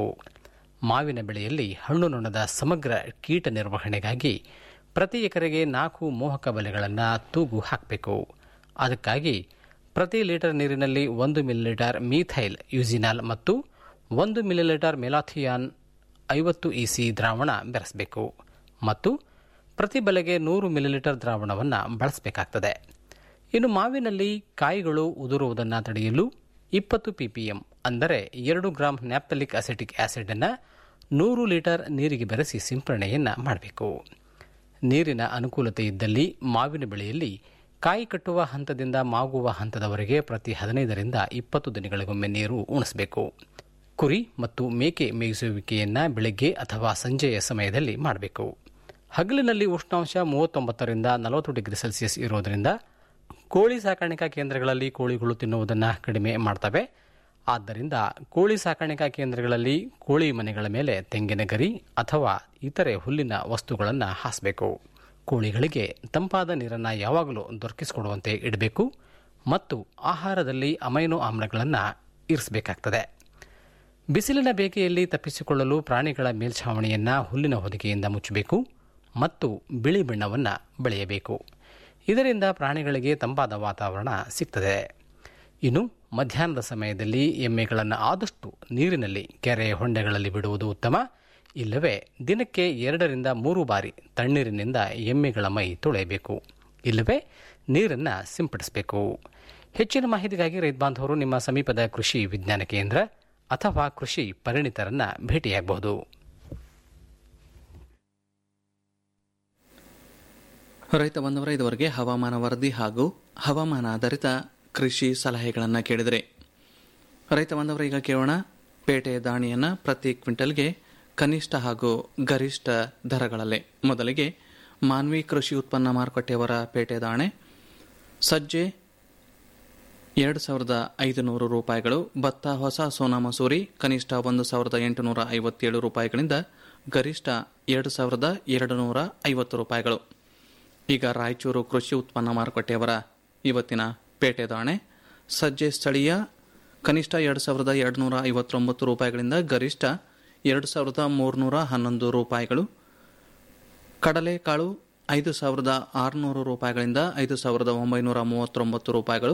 ಮಾವಿನ ಬೆಳೆಯಲ್ಲಿ ಹಣ್ಣು ನೊಣದ ಸಮಗ್ರ ಕೀಟ ನಿರ್ವಹಣೆಗಾಗಿ ಪ್ರತಿ ಎಕರೆಗೆ ನಾಲ್ಕು ಮೋಹಕ ಬಲೆಗಳನ್ನು ತೂಗು ಹಾಕಬೇಕು ಅದಕ್ಕಾಗಿ ಪ್ರತಿ ಲೀಟರ್ ನೀರಿನಲ್ಲಿ ಒಂದು ಮಿಲಿಲೀಟರ್ ಮೀಥೈಲ್ ಯೂಸಿನಾಲ್ ಮತ್ತು ಒಂದು ಮಿಲಿಲೀಟರ್ ಮೆಲಾಥಿಯಾನ್ ಐವತ್ತು ಇಸಿ ದ್ರಾವಣ ಬೆರೆಸಬೇಕು ಮತ್ತು ಪ್ರತಿ ಬಲೆಗೆ ನೂರು ಮಿಲಿಲೀಟರ್ ದ್ರಾವಣವನ್ನು ಬಳಸಬೇಕಾಗ್ತದೆ ಇನ್ನು ಮಾವಿನಲ್ಲಿ ಕಾಯಿಗಳು ಉದುರುವುದನ್ನು ತಡೆಯಲು ಇಪ್ಪತ್ತು ಪಿಪಿಎಂ ಅಂದರೆ ಎರಡು ಗ್ರಾಂ ನ್ಯಾಪ್ತಲಿಕ್ ಅಸೆಟಿಕ್ ಆಸಿಡ್ ಅನ್ನು ನೂರು ಲೀಟರ್ ನೀರಿಗೆ ಬೆರೆಸಿ ಸಿಂಪರಣೆಯನ್ನು ಮಾಡಬೇಕು ನೀರಿನ ಅನುಕೂಲತೆ ಇದ್ದಲ್ಲಿ ಮಾವಿನ ಬೆಳೆಯಲ್ಲಿ ಕಾಯಿ ಕಟ್ಟುವ ಹಂತದಿಂದ ಮಾಗುವ ಹಂತದವರೆಗೆ ಪ್ರತಿ ಹದಿನೈದರಿಂದ ಇಪ್ಪತ್ತು ದಿನಗಳಿಗೊಮ್ಮೆ ನೀರು ಉಣಿಸಬೇಕು ಕುರಿ ಮತ್ತು ಮೇಕೆ ಮೇಯಿಸುವಿಕೆಯನ್ನು ಬೆಳಗ್ಗೆ ಅಥವಾ ಸಂಜೆಯ ಸಮಯದಲ್ಲಿ ಮಾಡಬೇಕು ಹಗಲಿನಲ್ಲಿ ಉಷ್ಣಾಂಶ ಮೂವತ್ತೊಂಬತ್ತರಿಂದ ನಲವತ್ತು ಡಿಗ್ರಿ ಸೆಲ್ಸಿಯಸ್ ಇರೋದರಿಂದ ಕೋಳಿ ಸಾಕಾಣಿಕಾ ಕೇಂದ್ರಗಳಲ್ಲಿ ಕೋಳಿಗಳು ತಿನ್ನುವುದನ್ನು ಕಡಿಮೆ ಮಾಡ್ತವೆ ಆದ್ದರಿಂದ ಕೋಳಿ ಸಾಕಾಣಿಕಾ ಕೇಂದ್ರಗಳಲ್ಲಿ ಕೋಳಿ ಮನೆಗಳ ಮೇಲೆ ತೆಂಗಿನ ಗರಿ ಅಥವಾ ಇತರೆ ಹುಲ್ಲಿನ ವಸ್ತುಗಳನ್ನು ಹಾಸಬೇಕು ಕೋಳಿಗಳಿಗೆ ತಂಪಾದ ನೀರನ್ನು ಯಾವಾಗಲೂ ದೊರಕಿಸಿಕೊಡುವಂತೆ ಇಡಬೇಕು ಮತ್ತು ಆಹಾರದಲ್ಲಿ ಅಮೈನೋ ಆಮ್ಲಗಳನ್ನು ಇರಿಸಬೇಕಾಗ್ತದೆ ಬಿಸಿಲಿನ ಬೇಗೆಯಲ್ಲಿ ತಪ್ಪಿಸಿಕೊಳ್ಳಲು ಪ್ರಾಣಿಗಳ ಮೇಲ್ಛಾವಣಿಯನ್ನು ಹುಲ್ಲಿನ ಹೊದಿಕೆಯಿಂದ ಮುಚ್ಚಬೇಕು ಮತ್ತು ಬಿಳಿ ಬಣ್ಣವನ್ನು ಬೆಳೆಯಬೇಕು ಇದರಿಂದ ಪ್ರಾಣಿಗಳಿಗೆ ತಂಪಾದ ವಾತಾವರಣ ಸಿಗ್ತದೆ ಇನ್ನು ಮಧ್ಯಾಹ್ನದ ಸಮಯದಲ್ಲಿ ಎಮ್ಮೆಗಳನ್ನು ಆದಷ್ಟು ನೀರಿನಲ್ಲಿ ಕೆರೆ ಹೊಂಡೆಗಳಲ್ಲಿ ಬಿಡುವುದು ಉತ್ತಮ ಇಲ್ಲವೇ ದಿನಕ್ಕೆ ಎರಡರಿಂದ ಮೂರು ಬಾರಿ ತಣ್ಣೀರಿನಿಂದ ಎಮ್ಮೆಗಳ ಮೈ ತೊಳೆಯಬೇಕು ಇಲ್ಲವೇ ನೀರನ್ನು ಸಿಂಪಡಿಸಬೇಕು ಹೆಚ್ಚಿನ ಮಾಹಿತಿಗಾಗಿ ರೈತ ಬಾಂಧವರು ನಿಮ್ಮ ಸಮೀಪದ ಕೃಷಿ ವಿಜ್ಞಾನ ಕೇಂದ್ರ ಅಥವಾ ಕೃಷಿ ಪರಿಣಿತರನ್ನ ಭೇಟಿಯಾಗಬಹುದು ರೈತ ಬಂದವರ ಇದುವರೆಗೆ ಹವಾಮಾನ ವರದಿ ಹಾಗೂ ಹವಾಮಾನ ಆಧಾರಿತ ಕೃಷಿ ಸಲಹೆಗಳನ್ನು ಕೇಳಿದರೆ ರೈತ ಬಂದವರ ಈಗ ಕೇಳೋಣ ಪೇಟೆ ದಾಣಿಯನ್ನು ಪ್ರತಿ ಕ್ವಿಂಟಲ್ಗೆ ಕನಿಷ್ಠ ಹಾಗೂ ಗರಿಷ್ಠ ದರಗಳಲ್ಲೇ ಮೊದಲಿಗೆ ಮಾನ್ವಿ ಕೃಷಿ ಉತ್ಪನ್ನ ಮಾರುಕಟ್ಟೆಯವರ ಪೇಟೆ ದಾಣೆ ಸಜ್ಜೆ ಎರಡು ಸಾವಿರದ ಐದುನೂರು ರೂಪಾಯಿಗಳು ಭತ್ತ ಹೊಸ ಸೋನಾ ಮಸೂರಿ ಕನಿಷ್ಠ ಒಂದು ಸಾವಿರದ ಎಂಟುನೂರ ಐವತ್ತೇಳು ರೂಪಾಯಿಗಳಿಂದ ಗರಿಷ್ಠ ಎರಡು ಸಾವಿರದ ಎರಡು ನೂರ ಐವತ್ತು ರೂಪಾಯಿಗಳು ಈಗ ರಾಯಚೂರು ಕೃಷಿ ಉತ್ಪನ್ನ ಮಾರುಕಟ್ಟೆಯವರ ಇವತ್ತಿನ ಪೇಟೆ ದಾಣೆ ಸಜ್ಜೆ ಸ್ಥಳೀಯ ಕನಿಷ್ಠ ಎರಡು ಸಾವಿರದ ಎರಡು ನೂರ ಐವತ್ತೊಂಬತ್ತು ರೂಪಾಯಿಗಳಿಂದ ಗರಿಷ್ಠ ಎರಡು ಸಾವಿರದ ಮೂರುನೂರ ಹನ್ನೊಂದು ರೂಪಾಯಿಗಳು ಕಡಲೆಕಾಳು ಐದು ಸಾವಿರದ ಆರುನೂರು ರೂಪಾಯಿಗಳಿಂದ ಐದು ಸಾವಿರದ ಒಂಬೈನೂರ ಮೂವತ್ತೊಂಬತ್ತು ರೂಪಾಯಿಗಳು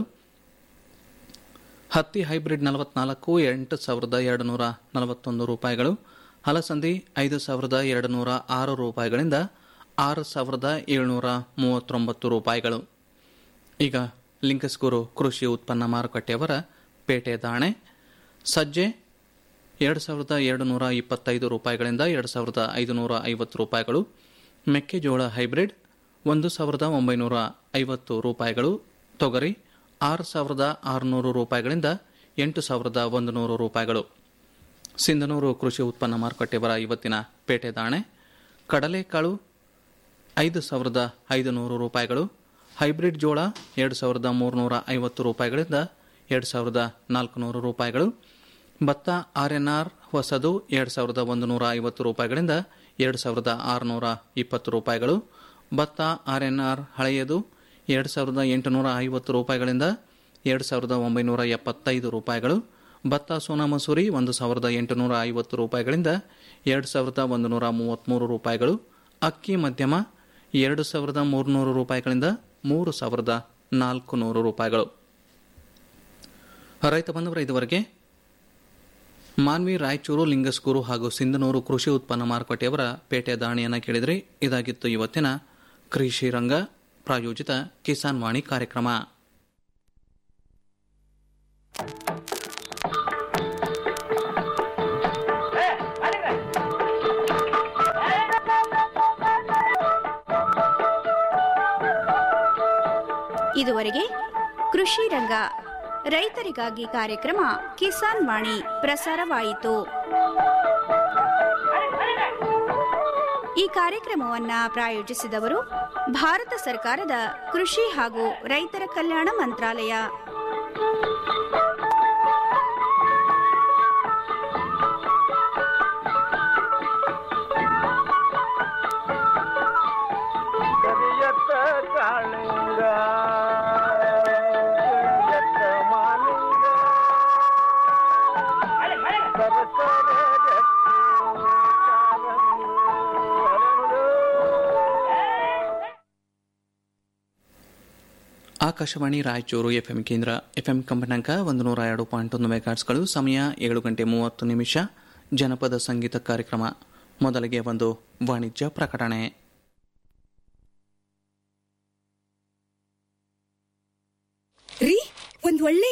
ಹತ್ತಿ ಹೈಬ್ರಿಡ್ ನಲವತ್ನಾಲ್ಕು ಎಂಟು ಸಾವಿರದ ಎರಡು ನೂರ ನಲವತ್ತೊಂದು ರೂಪಾಯಿಗಳು ಹಲಸಂದಿ ಐದು ಸಾವಿರದ ಎರಡು ನೂರ ಆರು ರೂಪಾಯಿಗಳಿಂದ ಆರು ಸಾವಿರದ ಏಳುನೂರ ಮೂವತ್ತೊಂಬತ್ತು ರೂಪಾಯಿಗಳು ಈಗ ಲಿಂಕಸ್ಗೂರು ಕೃಷಿ ಉತ್ಪನ್ನ ಮಾರುಕಟ್ಟೆಯವರ ಪೇಟೆ ದಾಣೆ ಸಜ್ಜೆ ಎರಡು ಸಾವಿರದ ಎರಡು ನೂರ ಇಪ್ಪತ್ತೈದು ರೂಪಾಯಿಗಳಿಂದ ಎರಡು ಸಾವಿರದ ಐದುನೂರ ಐವತ್ತು ರೂಪಾಯಿಗಳು ಮೆಕ್ಕೆಜೋಳ ಹೈಬ್ರಿಡ್ ಒಂದು ಸಾವಿರದ ಒಂಬೈನೂರ ಐವತ್ತು ರೂಪಾಯಿಗಳು ತೊಗರಿ ಆರು ಸಾವಿರದ ಆರುನೂರು ರೂಪಾಯಿಗಳಿಂದ ಎಂಟು ಸಾವಿರದ ಒಂದು ನೂರು ರೂಪಾಯಿಗಳು ಸಿಂಧನೂರು ಕೃಷಿ ಉತ್ಪನ್ನ ಮಾರುಕಟ್ಟೆಯವರ ಇವತ್ತಿನ ಪೇಟೆ ದಾಣೆ ಕಡಲೆಕಾಳು ಐದು ಸಾವಿರದ ಐದುನೂರು ರೂಪಾಯಿಗಳು ಹೈಬ್ರಿಡ್ ಜೋಳ ಎರಡು ಸಾವಿರದ ಮೂರುನೂರ ಐವತ್ತು ರೂಪಾಯಿಗಳಿಂದ ಎರಡು ಸಾವಿರದ ನಾಲ್ಕುನೂರು ರೂಪಾಯಿಗಳು ಭತ್ತ ಆರ್ ಎನ್ ಆರ್ ಹೊಸದು ಎರಡು ಸಾವಿರದ ಒಂದು ನೂರ ಐವತ್ತು ರೂಪಾಯಿಗಳಿಂದ ಎರಡು ಸಾವಿರದ ಆರುನೂರ ಇಪ್ಪತ್ತು ರೂಪಾಯಿಗಳು ಭತ್ತ ಆರ್ ಎನ್ ಆರ್ ಹಳೆಯದು ಎರಡು ಸಾವಿರದ ಎಂಟುನೂರ ಐವತ್ತು ರೂಪಾಯಿಗಳಿಂದ ಎರಡು ಸಾವಿರದ ಒಂಬೈನೂರ ಎಪ್ಪತ್ತೈದು ರೂಪಾಯಿಗಳು ಭತ್ತ ಸೋನಾ ಮಸೂರಿ ಒಂದು ಸಾವಿರದ ಎಂಟುನೂರ ಐವತ್ತು ರೂಪಾಯಿಗಳಿಂದ ಎರಡು ಸಾವಿರದ ಒಂದು ನೂರ ಮೂವತ್ತ್ಮೂರು ರೂಪಾಯಿಗಳು ಅಕ್ಕಿ ಮಧ್ಯಮ ಎರಡು ಸಾವಿರದ ಮೂರುನೂರು ರೂಪಾಯಿಗಳಿಂದ ಮೂರು ಸಾವಿರದ ನಾಲ್ಕು ನೂರು ರೂಪಾಯಿಗಳು ರೈತ ಬಂದವರ ಇದುವರೆಗೆ ಮಾನ್ವಿ ರಾಯಚೂರು ಲಿಂಗಸ್ಕೂರು ಹಾಗೂ ಸಿಂಧನೂರು ಕೃಷಿ ಉತ್ಪನ್ನ ಮಾರುಕಟ್ಟೆಯವರ ಪೇಟೆ ದಾಣಿಯನ್ನು ಕೇಳಿದರೆ ಇದಾಗಿತ್ತು ಇವತ್ತಿನ ಕೃಷಿ ರಂಗ ಪ್ರಾಯೋಜಿತ ಕಿಸಾನ್ ವಾಣಿ ಕಾರ್ಯಕ್ರಮ ಇದುವರೆಗೆ ಕೃಷಿ ರಂಗ ರೈತರಿಗಾಗಿ ಕಾರ್ಯಕ್ರಮ ಕಿಸಾನ್ ವಾಣಿ ಪ್ರಸಾರವಾಯಿತು ಈ ಕಾರ್ಯಕ್ರಮವನ್ನ ಪ್ರಾಯೋಜಿಸಿದವರು ಭಾರತ ಸರ್ಕಾರದ ಕೃಷಿ ಹಾಗೂ ರೈತರ ಕಲ್ಯಾಣ ಮಂತ್ರಾಲಯ ಕರಿಯತ್ತ ಕಾಳಿಂಗ ಕರಿಯತ್ತ ಮಾಲಿಂಗ ಸರಸರ ಜಟ್ಟಿ ಕಾಲಂದು ಹರಳು. ಆಕಾಶವಾಣಿ ರಾಯಚೂರು ಎಫ್ಎಂ ಕೇಂದ್ರ ಎಫ್ಎಂ ಕಂಪನಾಂಕ ಒಂದು ನೂರ ಎರಡು ಪಾಯಿಂಟ್ ಒಂದು ಮೆಗಾಟ್ಸ್ಗಳು ಸಮಯ ಏಳು ಗಂಟೆ ಮೂವತ್ತು ನಿಮಿಷ ಜನಪದ ಸಂಗೀತ ಕಾರ್ಯಕ್ರಮ ಮೊದಲಿಗೆ ಒಂದು ವಾಣಿಜ್ಯ ಪ್ರಕಟಣೆ ರೀ ಒಂದ್ ಒಳ್ಳೆ